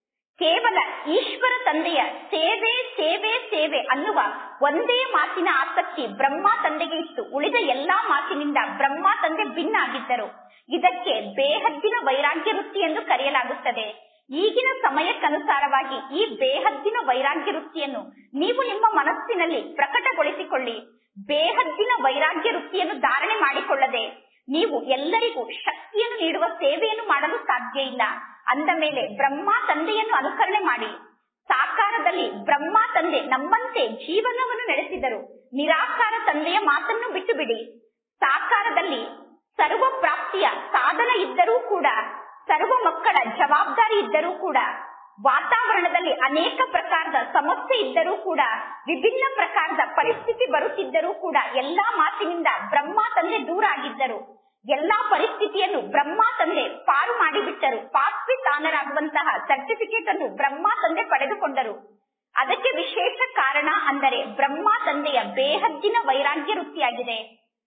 ಕೇವಲ ಈಶ್ವರ ತಂದೆಯ ಸೇವೆ ಸೇವೆ ಸೇವೆ ಅನ್ನುವ ಒಂದೇ ಮಾತಿನ ಆಸಕ್ತಿ ಬ್ರಹ್ಮ ತಂದೆಗೆ ಇತ್ತು ಉಳಿದ ಎಲ್ಲಾ ಮಾತಿನಿಂದ ಬ್ರಹ್ಮ ತಂದೆ ಭಿನ್ನ ಆಗಿದ್ದರು ಇದಕ್ಕೆ ಬೇಹದ್ದಿನ ವೈರಾಗ್ಯ ವೃತ್ತಿ ಎಂದು ಕರೆಯಲಾಗುತ್ತದೆ ಈಗಿನ ಸಮಯಕ್ಕನುಸಾರವಾಗಿ ಈ ಬೇಹದ್ದಿನ ವೈರಾಗ್ಯ ವೃತ್ತಿಯನ್ನು ನೀವು ನಿಮ್ಮ ಮನಸ್ಸಿನಲ್ಲಿ ಪ್ರಕಟಗೊಳಿಸಿಕೊಳ್ಳಿ ಬೇಹದ್ದಿನ ವೈರಾಗ್ಯ ವೃತ್ತಿಯನ್ನು ಧಾರಣೆ ಮಾಡಿಕೊಳ್ಳದೆ ನೀವು ಎಲ್ಲರಿಗೂ ಶಕ್ತಿಯನ್ನು ನೀಡುವ ಸೇವೆಯನ್ನು ಮಾಡಲು ಸಾಧ್ಯ ಇಲ್ಲ ಅಂದ ಮೇಲೆ ಬ್ರಹ್ಮ ತಂದೆಯನ್ನು ಅನುಕರಣೆ ಮಾಡಿ ಸಾಕಾರದಲ್ಲಿ ಬ್ರಹ್ಮ ತಂದೆ ನಮ್ಮಂತೆ ಜೀವನವನ್ನು ನಡೆಸಿದರು ನಿರಾಕಾರ ತಂದೆಯ ಮಾತನ್ನು ಬಿಟ್ಟು ಬಿಡಿ ಸಾಕಾರದಲ್ಲಿ ಸರ್ವ ಪ್ರಾಪ್ತಿಯ ಸಾಧನ ಇದ್ದರೂ ಕೂಡ ಸರ್ವ ಮಕ್ಕಳ ಜವಾಬ್ದಾರಿ ಇದ್ದರೂ ಕೂಡ ವಾತಾವರಣದಲ್ಲಿ ಅನೇಕ ಪ್ರಕಾರದ ಸಮಸ್ಯೆ ಇದ್ದರೂ ಕೂಡ ವಿಭಿನ್ನ ಪ್ರಕಾರದ ಪರಿಸ್ಥಿತಿ ಬರುತ್ತಿದ್ದರೂ ಕೂಡ ಎಲ್ಲಾ ಮಾತಿನಿಂದ ಬ್ರಹ್ಮ ತಂದೆ ದೂರ ಆಗಿದ್ದರು ಎಲ್ಲಾ ಪರಿಸ್ಥಿತಿಯನ್ನು ಬ್ರಹ್ಮ ತಂದೆ ಪಾರು ಮಾಡಿಬಿಟ್ಟರು ಪಾಸ್ವಿತಾನರಾಗುವಂತಹ ಸರ್ಟಿಫಿಕೇಟ್ ಅನ್ನು ಬ್ರಹ್ಮ ತಂದೆ ಪಡೆದುಕೊಂಡರು ಅದಕ್ಕೆ ವಿಶೇಷ ಕಾರಣ ಅಂದರೆ ಬ್ರಹ್ಮ ತಂದೆಯ ಬೇಹದ್ದಿನ ವೈರಾಗ್ಯ ವೃತ್ತಿಯಾಗಿದೆ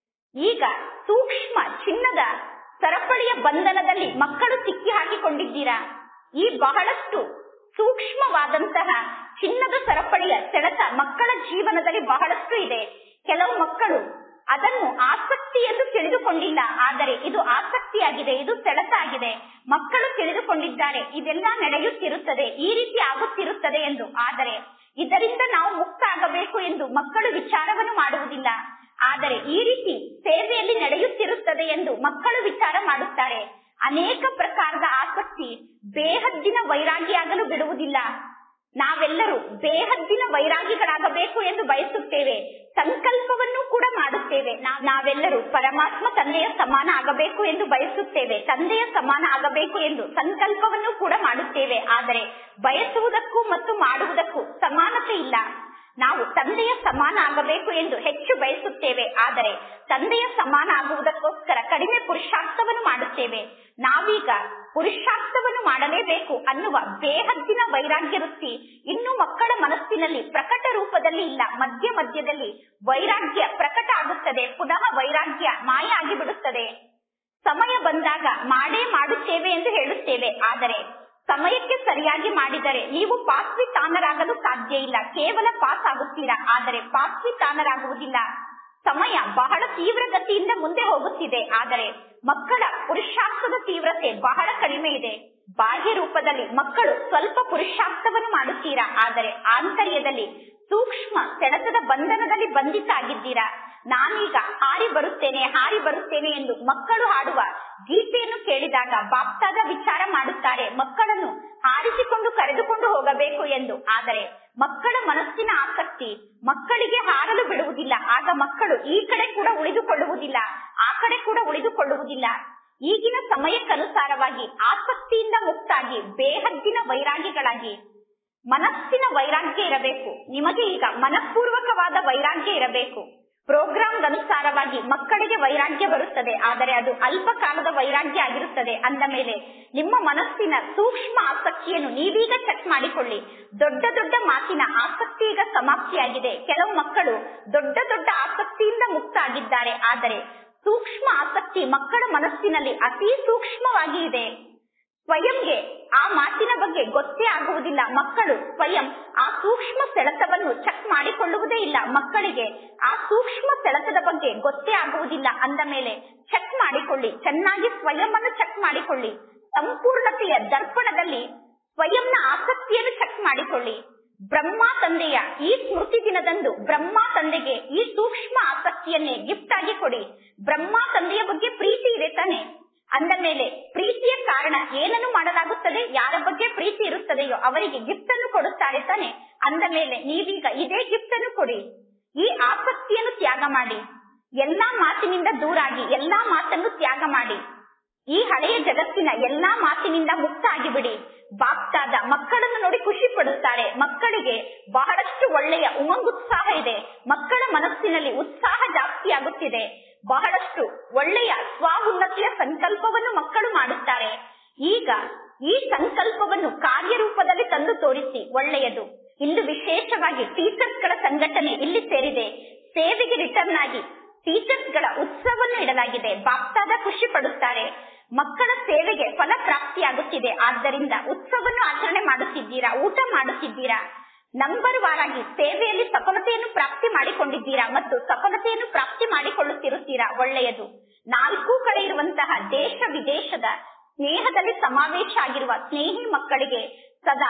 ಈಗ ಸೂಕ್ಷ್ಮ ಚಿನ್ನದ ಸರಪಳಿಯ ಬಂಧನದಲ್ಲಿ ಮಕ್ಕಳು ಸಿಕ್ಕಿ ಹಾಕಿಕೊಂಡಿದ್ದೀರಾ ಈ ಬಹಳಷ್ಟು ಸೂಕ್ಷ್ಮವಾದಂತಹ ಚಿನ್ನದ ಸರಪಳಿಯ ಸೆಳೆತ ಮಕ್ಕಳ ಜೀವನದಲ್ಲಿ ಬಹಳಷ್ಟು ಇದೆ ಕೆಲವು ಮಕ್ಕಳು ಅದನ್ನು ಆಸಕ್ತಿ ಎಂದು ತಿಳಿದುಕೊಂಡಿಲ್ಲ ಆದರೆ ಇದು ಆಸಕ್ತಿಯಾಗಿದೆ ಇದು ಸೆಳೆತ ಆಗಿದೆ ಮಕ್ಕಳು ತಿಳಿದುಕೊಂಡಿದ್ದಾರೆ ಇದೆಲ್ಲ ನಡೆಯುತ್ತಿರುತ್ತದೆ ಈ ರೀತಿ ಆಗುತ್ತಿರುತ್ತದೆ ಎಂದು ಆದರೆ ಇದರಿಂದ ನಾವು ಮುಕ್ತ ಆಗಬೇಕು ಎಂದು ಮಕ್ಕಳು ವಿಚಾರವನ್ನು ಮಾಡುವುದಿಲ್ಲ ಆದರೆ ಈ ರೀತಿ ಸೇವೆಯಲ್ಲಿ ನಡೆಯುತ್ತಿರುತ್ತದೆ ಎಂದು ಮಕ್ಕಳು ವಿಚಾರ ಮಾಡುತ್ತಾರೆ ಅನೇಕ ಪ್ರಕಾರದ ಆಸಕ್ತಿ ಬೇಹದ್ದಿನ ವೈರಾಗ್ಯಾಗಲು ಬಿಡುವುದಿಲ್ಲ ನಾವೆಲ್ಲರೂ ಬೇಹದ್ದಿನ ವೈರಾಗಿಗಳಾಗಬೇಕು ಎಂದು ಬಯಸುತ್ತೇವೆ ಸಂಕಲ್ಪವನ್ನು ಕೂಡ ಮಾಡುತ್ತೇವೆ ನಾವೆಲ್ಲರೂ ಪರಮಾತ್ಮ ತಂದೆಯ ಸಮಾನ ಆಗಬೇಕು ಎಂದು ಬಯಸುತ್ತೇವೆ ತಂದೆಯ ಸಮಾನ ಆಗಬೇಕು ಎಂದು ಸಂಕಲ್ಪವನ್ನು ಕೂಡ ಮಾಡುತ್ತೇವೆ ಆದರೆ ಬಯಸುವುದಕ್ಕೂ ಮತ್ತು ಮಾಡುವುದಕ್ಕೂ ಸಮಾನತೆ ಇಲ್ಲ ನಾವು ತಂದೆಯ ಸಮಾನ ಆಗಬೇಕು ಎಂದು ಹೆಚ್ಚು ಬಯಸುತ್ತೇವೆ ಆದರೆ ತಂದೆಯ ಸಮಾನ ಆಗುವುದಕ್ಕೋಸ್ಕರ ಕಡಿಮೆ ಪುರುಷಾರ್ಥವನ್ನು ಮಾಡುತ್ತೇವೆ ನಾವೀಗ ಪುರುಷಾರ್ಥವನ್ನು ಮಾಡಲೇಬೇಕು ಅನ್ನುವ ಬೇಹದ್ದಿನ ವೈರಾಗ್ಯ ವೃತ್ತಿ ಇನ್ನು ಮಕ್ಕಳ ಮನಸ್ಸಿನಲ್ಲಿ ಪ್ರಕಟ ರೂಪದಲ್ಲಿ ಇಲ್ಲ ಮಧ್ಯ ಮಧ್ಯದಲ್ಲಿ ವೈರಾಗ್ಯ ಪ್ರಕಟ ಆಗುತ್ತದೆ ಪುನಃ ವೈರಾಗ್ಯ ಮಾಯ ಆಗಿಬಿಡುತ್ತದೆ ಸಮಯ ಬಂದಾಗ ಮಾಡೇ ಮಾಡುತ್ತೇವೆ ಎಂದು ಹೇಳುತ್ತೇವೆ ಆದರೆ ಸಮಯಕ್ಕೆ ಸರಿಯಾಗಿ ಮಾಡಿದರೆ ನೀವು ಪಾಸ್ವಿತಾನರಾಗಲು ಸಾಧ್ಯ ಇಲ್ಲ ಕೇವಲ ಪಾಸ್ ಆಗುತ್ತೀರಾ ಆದರೆ ಪಾಸ್ವಿತಾನರಾಗುವುದಿಲ್ಲ ಸಮಯ ಬಹಳ ತೀವ್ರ ಗತಿಯಿಂದ ಮುಂದೆ ಹೋಗುತ್ತಿದೆ ಆದರೆ ಮಕ್ಕಳ ಪುರುಷಾರ್ಥದ ತೀವ್ರತೆ ಬಹಳ ಕಡಿಮೆ ಇದೆ ಬಾಹ್ಯ ರೂಪದಲ್ಲಿ ಮಕ್ಕಳು ಸ್ವಲ್ಪ ಪುರುಷಾರ್ಥವನ್ನು ಮಾಡುತ್ತೀರಾ ಆದರೆ ಆಂತರ್ಯದಲ್ಲಿ ಸೂಕ್ಷ್ಮ ಸೆಳೆತದ ಬಂಧನದಲ್ಲಿ ಬಂಧಿತ ಆಗಿದ್ದೀರಾ ನಾನೀಗ ಹಾರಿ ಬರುತ್ತೇನೆ ಹಾರಿ ಬರುತ್ತೇನೆ ಎಂದು ಮಕ್ಕಳು ಹಾಡುವ ಗೀತೆಯನ್ನು ಕೇಳಿದಾಗ ಬಾಪ್ತಾದ ವಿಚಾರ ಮಾಡುತ್ತಾರೆ ಮಕ್ಕಳನ್ನು ಹಾರಿಸಿಕೊಂಡು ಕರೆದುಕೊಂಡು ಹೋಗಬೇಕು ಎಂದು ಆದರೆ ಮಕ್ಕಳ ಮನಸ್ಸಿನ ಆಸಕ್ತಿ ಮಕ್ಕಳಿಗೆ ಹಾರಲು ಬಿಡುವುದಿಲ್ಲ ಆಗ ಮಕ್ಕಳು ಈ ಕಡೆ ಕೂಡ ಉಳಿದುಕೊಳ್ಳುವುದಿಲ್ಲ ಆ ಕಡೆ ಕೂಡ ಉಳಿದುಕೊಳ್ಳುವುದಿಲ್ಲ ಈಗಿನ ಸಮಯಕ್ಕನುಸಾರವಾಗಿ ಆಸಕ್ತಿಯಿಂದ ಮುಕ್ತಾಗಿ ಬೇಹದ್ದಿನ ವೈರಾಗ್ಯಗಳಾಗಿ ಮನಸ್ಸಿನ ವೈರಾಗ್ಯ ಇರಬೇಕು ನಿಮಗೆ ಈಗ ಮನಪೂರ್ವಕವಾದ ವೈರಾಗ್ಯ ಇರಬೇಕು ಪ್ರೋಗ್ರಾಂಗನುಸಾರವಾಗಿ ಮಕ್ಕಳಿಗೆ ವೈರಾಗ್ಯ ಬರುತ್ತದೆ ಆದರೆ ಅದು ಅಲ್ಪ ಕಾಲದ ವೈರಾಗ್ಯ ಆಗಿರುತ್ತದೆ ಅಂದ ಮೇಲೆ ನಿಮ್ಮ ಮನಸ್ಸಿನ ಸೂಕ್ಷ್ಮ ಆಸಕ್ತಿಯನ್ನು ನೀವೀಗ ಚೆಕ್ ಮಾಡಿಕೊಳ್ಳಿ ದೊಡ್ಡ ದೊಡ್ಡ ಮಾತಿನ ಆಸಕ್ತಿ ಈಗ ಸಮಾಪ್ತಿಯಾಗಿದೆ ಕೆಲವು ಮಕ್ಕಳು ದೊಡ್ಡ ದೊಡ್ಡ ಆಸಕ್ತಿಯಿಂದ ಮುಕ್ತ ಆಗಿದ್ದಾರೆ ಆದರೆ ಸೂಕ್ಷ್ಮ ಆಸಕ್ತಿ ಮಕ್ಕಳ ಮನಸ್ಸಿನಲ್ಲಿ ಅತಿ ಸೂಕ್ಷ್ಮವಾಗಿ ಇದೆ ಸ್ವಯಂಗೆ ಆ ಮಾತಿನ ಬಗ್ಗೆ ಗೊತ್ತೇ ಆಗುವುದಿಲ್ಲ ಮಕ್ಕಳು ಸ್ವಯಂ ಆ ಸೂಕ್ಷ್ಮ ಸೆಳೆತವನ್ನು ಚೆಕ್ ಮಾಡಿಕೊಳ್ಳುವುದೇ ಇಲ್ಲ ಮಕ್ಕಳಿಗೆ ಆ ಸೂಕ್ಷ್ಮ ಸೆಳೆತದ ಬಗ್ಗೆ ಗೊತ್ತೇ ಆಗುವುದಿಲ್ಲ ಅಂದ ಮೇಲೆ ಚೆಕ್ ಮಾಡಿಕೊಳ್ಳಿ ಚೆನ್ನಾಗಿ ಸ್ವಯಂ ಅನ್ನು ಚೆಕ್ ಮಾಡಿಕೊಳ್ಳಿ ಸಂಪೂರ್ಣತೆಯ ದರ್ಪಣದಲ್ಲಿ ಸ್ವಯಂನ ಆಸಕ್ತಿಯನ್ನು ಚೆಕ್ ಮಾಡಿಕೊಳ್ಳಿ ಬ್ರಹ್ಮ ತಂದೆಯ ಈ ಸ್ಮೃತಿ ದಿನದಂದು ಬ್ರಹ್ಮ ತಂದೆಗೆ ಈ ಸೂಕ್ಷ್ಮ ಆಸಕ್ತಿಯನ್ನೇ ಗಿಫ್ಟ್ ಆಗಿ ಕೊಡಿ ಬ್ರಹ್ಮ ತಂದೆಯ ಬಗ್ಗೆ ಪ್ರೀತಿ ಇದೆ ತಾನೆ ಅಂದ ಮೇಲೆ ಪ್ರೀತಿಯ ಕಾರಣ ಏನನ್ನು ಮಾಡಲಾಗುತ್ತದೆ ಯಾರ ಬಗ್ಗೆ ಪ್ರೀತಿ ಇರುತ್ತದೆಯೋ ಅವರಿಗೆ ಗಿಫ್ಟ್ ಅನ್ನು ಕೊಡುತ್ತಾರೆ ತಾನೆ ಅಂದ ಮೇಲೆ ನೀವೀಗ ಇದೇ ಗಿಫ್ಟ್ ಅನ್ನು ಕೊಡಿ ಈ ಆಸಕ್ತಿಯನ್ನು ತ್ಯಾಗ ಮಾಡಿ ಎಲ್ಲಾ ಮಾತಿನಿಂದ ದೂರಾಗಿ ಎಲ್ಲಾ ಮಾತನ್ನು ತ್ಯಾಗ ಮಾಡಿ ಈ ಹಳೆಯ ಜಗತ್ತಿನ ಎಲ್ಲಾ ಮಾತಿನಿಂದ ಮುಕ್ತ ಆಗಿಬಿಡಿ ಬಾಪ್ತಾದ ಮಕ್ಕಳನ್ನು ನೋಡಿ ಖುಷಿ ಪಡುತ್ತಾರೆ ಮಕ್ಕಳಿಗೆ ಬಹಳಷ್ಟು ಒಳ್ಳೆಯ ಉಮಂಗುತ್ಸಾಹ ಇದೆ ಮಕ್ಕಳ ಮನಸ್ಸಿನಲ್ಲಿ ಉತ್ಸಾಹ ಜಾಸ್ತಿ ಆಗುತ್ತಿದೆ ಬಹಳಷ್ಟು ಒಳ್ಳೆಯ ಸ್ವ ಉನ್ನತಿಯ ಸಂಕಲ್ಪವನ್ನು ಮಕ್ಕಳು ಮಾಡುತ್ತಾರೆ ಈಗ ಈ ಸಂಕಲ್ಪವನ್ನು ಕಾರ್ಯರೂಪದಲ್ಲಿ ತಂದು ತೋರಿಸಿ ಒಳ್ಳೆಯದು ಇಂದು ವಿಶೇಷವಾಗಿ ಟೀಚರ್ಸ್ ಗಳ ಸಂಘಟನೆ ಇಲ್ಲಿ ಸೇರಿದೆ ಸೇವೆಗೆ ರಿಟರ್ನ್ ಆಗಿ ಟೀಚರ್ಸ್ ಗಳ ಉತ್ಸವವನ್ನು ಇಡಲಾಗಿದೆ ಬಾಪ್ತಾದ ಖುಷಿ ಪಡುತ್ತಾರೆ ಮಕ್ಕಳ ಸೇವೆಗೆ ಫಲ ಪ್ರಾಪ್ತಿಯಾಗುತ್ತಿದೆ ಆದ್ದರಿಂದ ಉತ್ಸವವನ್ನು ಆಚರಣೆ ಮಾಡುತ್ತಿದ್ದೀರಾ ಊಟ ಮಾಡುತ್ತಿದ್ದೀರಾ ನಂಬರ್ ವಾರಾಗಿ ಸೇವೆಯಲ್ಲಿ ಸಫಲತೆಯನ್ನು ಪ್ರಾಪ್ತಿ ಮಾಡಿಕೊಂಡಿದ್ದೀರಾ ಮತ್ತು ಸಫಲತೆಯನ್ನು ಪ್ರಾಪ್ತಿ ಮಾಡಿಕೊಳ್ಳುತ್ತಿರುತ್ತೀರಾ ಒಳ್ಳೆಯದು ನಾಲ್ಕು ಕಡೆ ಇರುವಂತಹ ದೇಶ ವಿದೇಶದ ಸ್ನೇಹದಲ್ಲಿ ಸಮಾವೇಶ ಆಗಿರುವ ಸ್ನೇಹಿ ಮಕ್ಕಳಿಗೆ ಸದಾ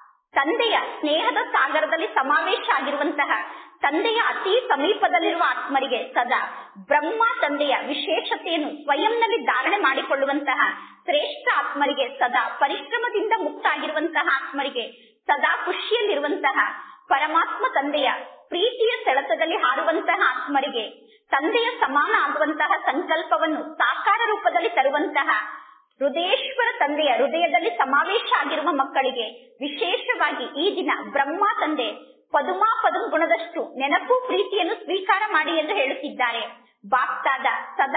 ತಂದೆಯ ಸ್ನೇಹದ ಸಾಗರದಲ್ಲಿ ಸಮಾವೇಶ ಆಗಿರುವಂತಹ ತಂದೆಯ ಅತಿ ಸಮೀಪದಲ್ಲಿರುವ ಆತ್ಮರಿಗೆ ಸದಾ ಬ್ರಹ್ಮ ತಂದೆಯ ವಿಶೇಷತೆಯನ್ನು ಸ್ವಯಂನಲ್ಲಿ ಧಾರಣೆ ಮಾಡಿಕೊಳ್ಳುವಂತಹ ಶ್ರೇಷ್ಠ ಆತ್ಮರಿಗೆ ಸದಾ ಪರಿಶ್ರಮದಿಂದ ಮುಕ್ತ ಆಗಿರುವಂತಹ ಆತ್ಮರಿಗೆ ಸದಾ ಖುಷಿಯಲ್ಲಿರುವಂತಹ ಪರಮಾತ್ಮ ತಂದೆಯ ಪ್ರೀತಿಯ ಸೆಳೆತದಲ್ಲಿ ಹಾರುವಂತಹ ಆತ್ಮರಿಗೆ ತಂದೆಯ ಸಮಾನ ಆಗುವಂತಹ ಸಂಕಲ್ಪವನ್ನು ಸಾಕಾರ ರೂಪದಲ್ಲಿ ತರುವಂತಹ ಹೃದಯೇಶ್ವರ ತಂದೆಯ ಹೃದಯದಲ್ಲಿ ಸಮಾವೇಶ ಆಗಿರುವ ಮಕ್ಕಳಿಗೆ ವಿಶೇಷವಾಗಿ ಈ ದಿನ ಬ್ರಹ್ಮ ತಂದೆ ಪದುಮಾ ಪದುಂ ಗುಣದಷ್ಟು ನೆನಪು ಪ್ರೀತಿಯನ್ನು ಸ್ವೀಕಾರ ಮಾಡಿ ಎಂದು ಹೇಳುತ್ತಿದ್ದಾರೆ ಬಾಪ್ತಾದ ಸದಾ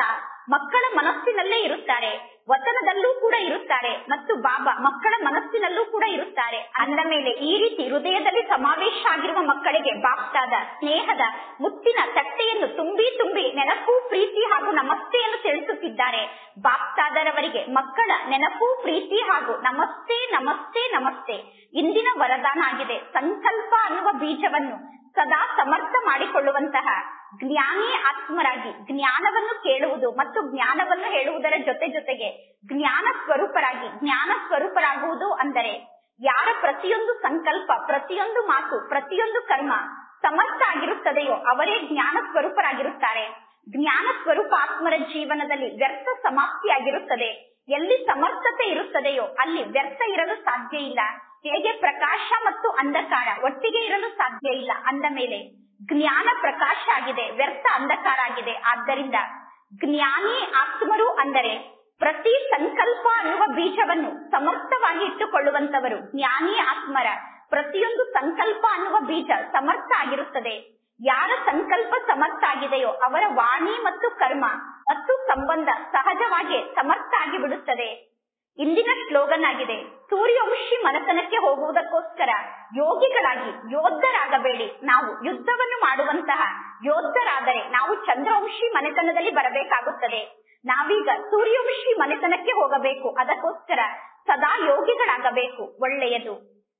ಮಕ್ಕಳ ಮನಸ್ಸಿನಲ್ಲೇ ಇರುತ್ತಾರೆ ವಚನದಲ್ಲೂ ಕೂಡ ಇರುತ್ತಾರೆ ಮತ್ತು ಬಾಬಾ ಮಕ್ಕಳ ಮನಸ್ಸಿನಲ್ಲೂ ಕೂಡ ಇರುತ್ತಾರೆ ಅಂದ ಮೇಲೆ ಈ ರೀತಿ ಹೃದಯದಲ್ಲಿ ಸಮಾವೇಶ ಆಗಿರುವ ಮಕ್ಕಳಿಗೆ ಬಾಪ್ತಾದ ಸ್ನೇಹದ ಮುತ್ತಿನ ತಟ್ಟೆಯನ್ನು ತುಂಬಿ ತುಂಬಿ ನೆನಪು ಪ್ರೀತಿ ಹಾಗೂ ನಮಸ್ತೆಯನ್ನು ತಿಳಿಸುತ್ತಿದ್ದಾರೆ ಬಾಪ್ತಾದರವರಿಗೆ ಮಕ್ಕಳ ನೆನಪು ಪ್ರೀತಿ ಹಾಗೂ ನಮಸ್ತೆ ನಮಸ್ತೆ ನಮಸ್ತೆ ಇಂದಿನ ವರದಾನ ಆಗಿದೆ ಸಂಕಲ್ಪ ಅನ್ನುವ ಬೀಜವನ್ನು ಸದಾ ಸಮರ್ಥ ಮಾಡಿಕೊಳ್ಳುವಂತಹ ಜ್ಞಾನಿ ಆತ್ಮರಾಗಿ ಜ್ಞಾನವನ್ನು ಕೇಳುವುದು ಮತ್ತು ಜ್ಞಾನವನ್ನು ಹೇಳುವುದರ ಜೊತೆ ಜೊತೆಗೆ ಜ್ಞಾನ ಸ್ವರೂಪರಾಗಿ ಜ್ಞಾನ ಸ್ವರೂಪರಾಗುವುದು ಅಂದರೆ ಯಾರ ಪ್ರತಿಯೊಂದು ಸಂಕಲ್ಪ ಪ್ರತಿಯೊಂದು ಮಾತು ಪ್ರತಿಯೊಂದು ಕರ್ಮ ಸಮರ್ಥ ಆಗಿರುತ್ತದೆಯೋ ಅವರೇ ಜ್ಞಾನ ಸ್ವರೂಪರಾಗಿರುತ್ತಾರೆ ಜ್ಞಾನ ಸ್ವರೂಪ ಆತ್ಮರ ಜೀವನದಲ್ಲಿ ವ್ಯರ್ಥ ಸಮಾಪ್ತಿಯಾಗಿರುತ್ತದೆ ಎಲ್ಲಿ ಸಮರ್ಥತೆ ಇರುತ್ತದೆಯೋ ಅಲ್ಲಿ ವ್ಯರ್ಥ ಇರಲು ಸಾಧ್ಯ ಇಲ್ಲ ಹೇಗೆ ಪ್ರಕಾಶ ಮತ್ತು ಅಂಧಕಾರ ಒಟ್ಟಿಗೆ ಇರಲು ಸಾಧ್ಯ ಇಲ್ಲ ಅಂದ ಮೇಲೆ ಜ್ಞಾನ ಪ್ರಕಾಶ ಆಗಿದೆ ವ್ಯರ್ಥ ಅಂಧಕಾರ ಆಗಿದೆ ಆದ್ದರಿಂದ ಜ್ಞಾನಿ ಆತ್ಮರು ಅಂದರೆ ಪ್ರತಿ ಸಂಕಲ್ಪ ಅನ್ನುವ ಬೀಜವನ್ನು ಸಮರ್ಥವಾಗಿ ಇಟ್ಟುಕೊಳ್ಳುವಂತವರು ಜ್ಞಾನಿ ಆತ್ಮರ ಪ್ರತಿಯೊಂದು ಸಂಕಲ್ಪ ಅನ್ನುವ ಬೀಜ ಸಮರ್ಥ ಆಗಿರುತ್ತದೆ ಯಾರ ಸಂಕಲ್ಪ ಸಮರ್ಥ ಆಗಿದೆಯೋ ಅವರ ವಾಣಿ ಮತ್ತು ಕರ್ಮ ಮತ್ತು ಸಂಬಂಧ ಸಹಜವಾಗಿ ಸಮರ್ಥ ಆಗಿ ಬಿಡುತ್ತದೆ ಇಂದಿನ ಸ್ಲೋಗನ್ ಆಗಿದೆ ಸೂರ್ಯವಂಶಿ ಮನತನಕ್ಕೆ ಹೋಗುವುದಕ್ಕೋಸ್ಕರ ಯೋಗಿಗಳಾಗಿ ಯೋಧರಾಗಬೇಡಿ ನಾವು ಯುದ್ಧವನ್ನು ಮಾಡುವಂತಹ ಯೋಧರಾದರೆ ನಾವು ಚಂದ್ರವಂಶಿ ಮನೆತನದಲ್ಲಿ ಬರಬೇಕಾಗುತ್ತದೆ ನಾವೀಗ ಸೂರ್ಯವಂಶಿ ಮನೆತನಕ್ಕೆ ಹೋಗಬೇಕು ಅದಕ್ಕೋಸ್ಕರ ಸದಾ ಯೋಗಿಗಳಾಗಬೇಕು ಒಳ್ಳೆಯದು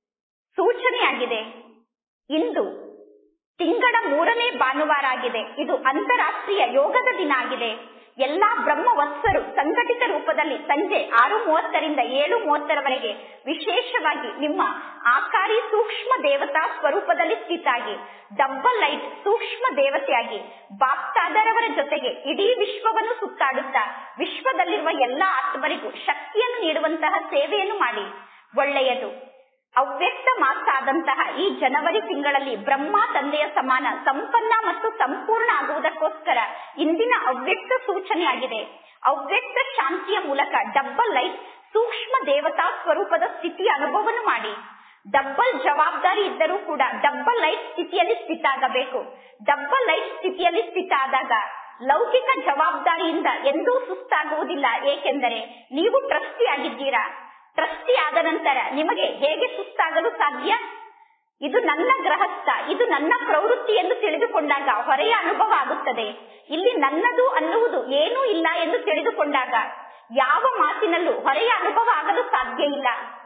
ಸೂಚನೆಯಾಗಿದೆ ಇಂದು ತಿಂಗಳ ಮೂರನೇ ಭಾನುವಾರ ಆಗಿದೆ ಇದು ಅಂತಾರಾಷ್ಟ್ರೀಯ ಯೋಗದ ದಿನ ಆಗಿದೆ ಎಲ್ಲಾ ಬ್ರಹ್ಮವತ್ಸರು ಸಂಘಟಿತ ರೂಪದಲ್ಲಿ ಸಂಜೆ ಆರು ಮೂವತ್ತರಿಂದ ಏಳು ಮೂವತ್ತರವರೆಗೆ ವಿಶೇಷವಾಗಿ ನಿಮ್ಮ ಆಕಾರಿ ಸೂಕ್ಷ್ಮ ದೇವತಾ ಸ್ವರೂಪದಲ್ಲಿ ಸ್ಥಿತಾಗಿ ಡಬ್ಬಲ್ ಲೈಟ್ ಸೂಕ್ಷ್ಮ ದೇವತೆಯಾಗಿ ಬಾಪ್ತಾದರವರ ಜೊತೆಗೆ ಇಡೀ ವಿಶ್ವವನ್ನು ಸುತ್ತಾಡುತ್ತಾ ವಿಶ್ವದಲ್ಲಿರುವ ಎಲ್ಲಾ ಆತ್ಮರಿಗೂ ಶಕ್ತಿಯನ್ನು ನೀಡುವಂತಹ ಸೇವೆಯನ್ನು ಮಾಡಿ ಒಳ್ಳೆಯದು ಅವ್ಯಕ್ತ ಮಾಸ ಆದಂತಹ ಈ ಜನವರಿ ತಿಂಗಳಲ್ಲಿ ಬ್ರಹ್ಮ ತಂದೆಯ ಸಮಾನ ಸಂಪನ್ನ ಮತ್ತು ಸಂಪೂರ್ಣ ಆಗುವುದಕ್ಕೋಸ್ಕರ ಇಂದಿನ ಅವ್ಯಕ್ತ ಸೂಚನೆಯಾಗಿದೆ ಅವ್ಯಕ್ತ ಶಾಂತಿಯ ಮೂಲಕ ಡಬ್ಬಲ್ ಲೈಟ್ ಸೂಕ್ಷ್ಮ ದೇವತಾ ಸ್ವರೂಪದ ಸ್ಥಿತಿಯ ಅನುಭವವನ್ನು ಮಾಡಿ ಡಬ್ಬಲ್ ಜವಾಬ್ದಾರಿ ಇದ್ದರೂ ಕೂಡ ಡಬ್ಬಲ್ ಲೈಟ್ ಸ್ಥಿತಿಯಲ್ಲಿ ಸ್ಥಿತ ಆಗಬೇಕು ಡಬ್ಬಲ್ ಲೈಟ್ ಸ್ಥಿತಿಯಲ್ಲಿ ಸ್ಥಿತ ಆದಾಗ ಲೌಕಿಕ ಜವಾಬ್ದಾರಿಯಿಂದ ಎಂದೂ ಸುಸ್ತಾಗುವುದಿಲ್ಲ ಏಕೆಂದರೆ ನೀವು ಟ್ರಸ್ಟಿ ಆಗಿದ್ದೀರಾ ಟ್ರಸ್ಟಿ ಆದ ನಂತರ ನಿಮಗೆ ಹೇಗೆ ಸುಸ್ತಾಗಲು ಸಾಧ್ಯ ಇದು ನನ್ನ ಗೃಹಸ್ಥ ಇದು ನನ್ನ ಪ್ರವೃತ್ತಿ ಎಂದು ತಿಳಿದುಕೊಂಡಾಗ ಹೊರೆಯ ಅನುಭವ ಆಗುತ್ತದೆ ಇಲ್ಲಿ ನನ್ನದು ಅನ್ನುವುದು ಏನೂ ಇಲ್ಲ ಎಂದು ತಿಳಿದುಕೊಂಡಾಗ ಯಾವ ಮಾತಿನಲ್ಲೂ ಹೊರೆಯ ಅನುಭವ ಆಗಲು ಸಾಧ್ಯ ಇಲ್ಲ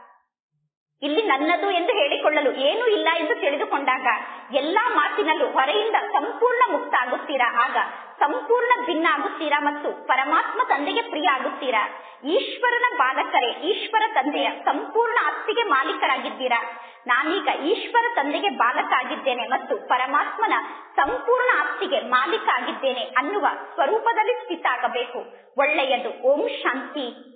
ಇಲ್ಲಿ ನನ್ನದು ಎಂದು ಹೇಳಿಕೊಳ್ಳಲು ಏನೂ ಇಲ್ಲ ಎಂದು ತಿಳಿದುಕೊಂಡಾಗ ಎಲ್ಲಾ ಮಾತಿನಲ್ಲೂ ಹೊರೆಯಿಂದ ಸಂಪೂರ್ಣ ಮುಕ್ತ ಆಗುತ್ತೀರಾ ಆಗ ಸಂಪೂರ್ಣ ಭಿನ್ನ ಆಗುತ್ತೀರಾ ಮತ್ತು ಪರಮಾತ್ಮ ತಂದೆಗೆ ಪ್ರಿಯ ಆಗುತ್ತೀರಾ ಈಶ್ವರನ ಬಾಲಕರೇ ಈಶ್ವರ ತಂದೆಯ ಸಂಪೂರ್ಣ ಆಸ್ತಿಗೆ ಮಾಲೀಕರಾಗಿದ್ದೀರಾ ನಾನೀಗ ಈಶ್ವರ ತಂದೆಗೆ ಬಾಲಕ ಆಗಿದ್ದೇನೆ ಮತ್ತು ಪರಮಾತ್ಮನ ಸಂಪೂರ್ಣ ಆಸ್ತಿಗೆ ಮಾಲೀಕ ಆಗಿದ್ದೇನೆ ಅನ್ನುವ ಸ್ವರೂಪದಲ್ಲಿ ಸ್ಥಿತ ಆಗಬೇಕು ಒಳ್ಳೆಯದು ಓಂ ಶಾಂತಿ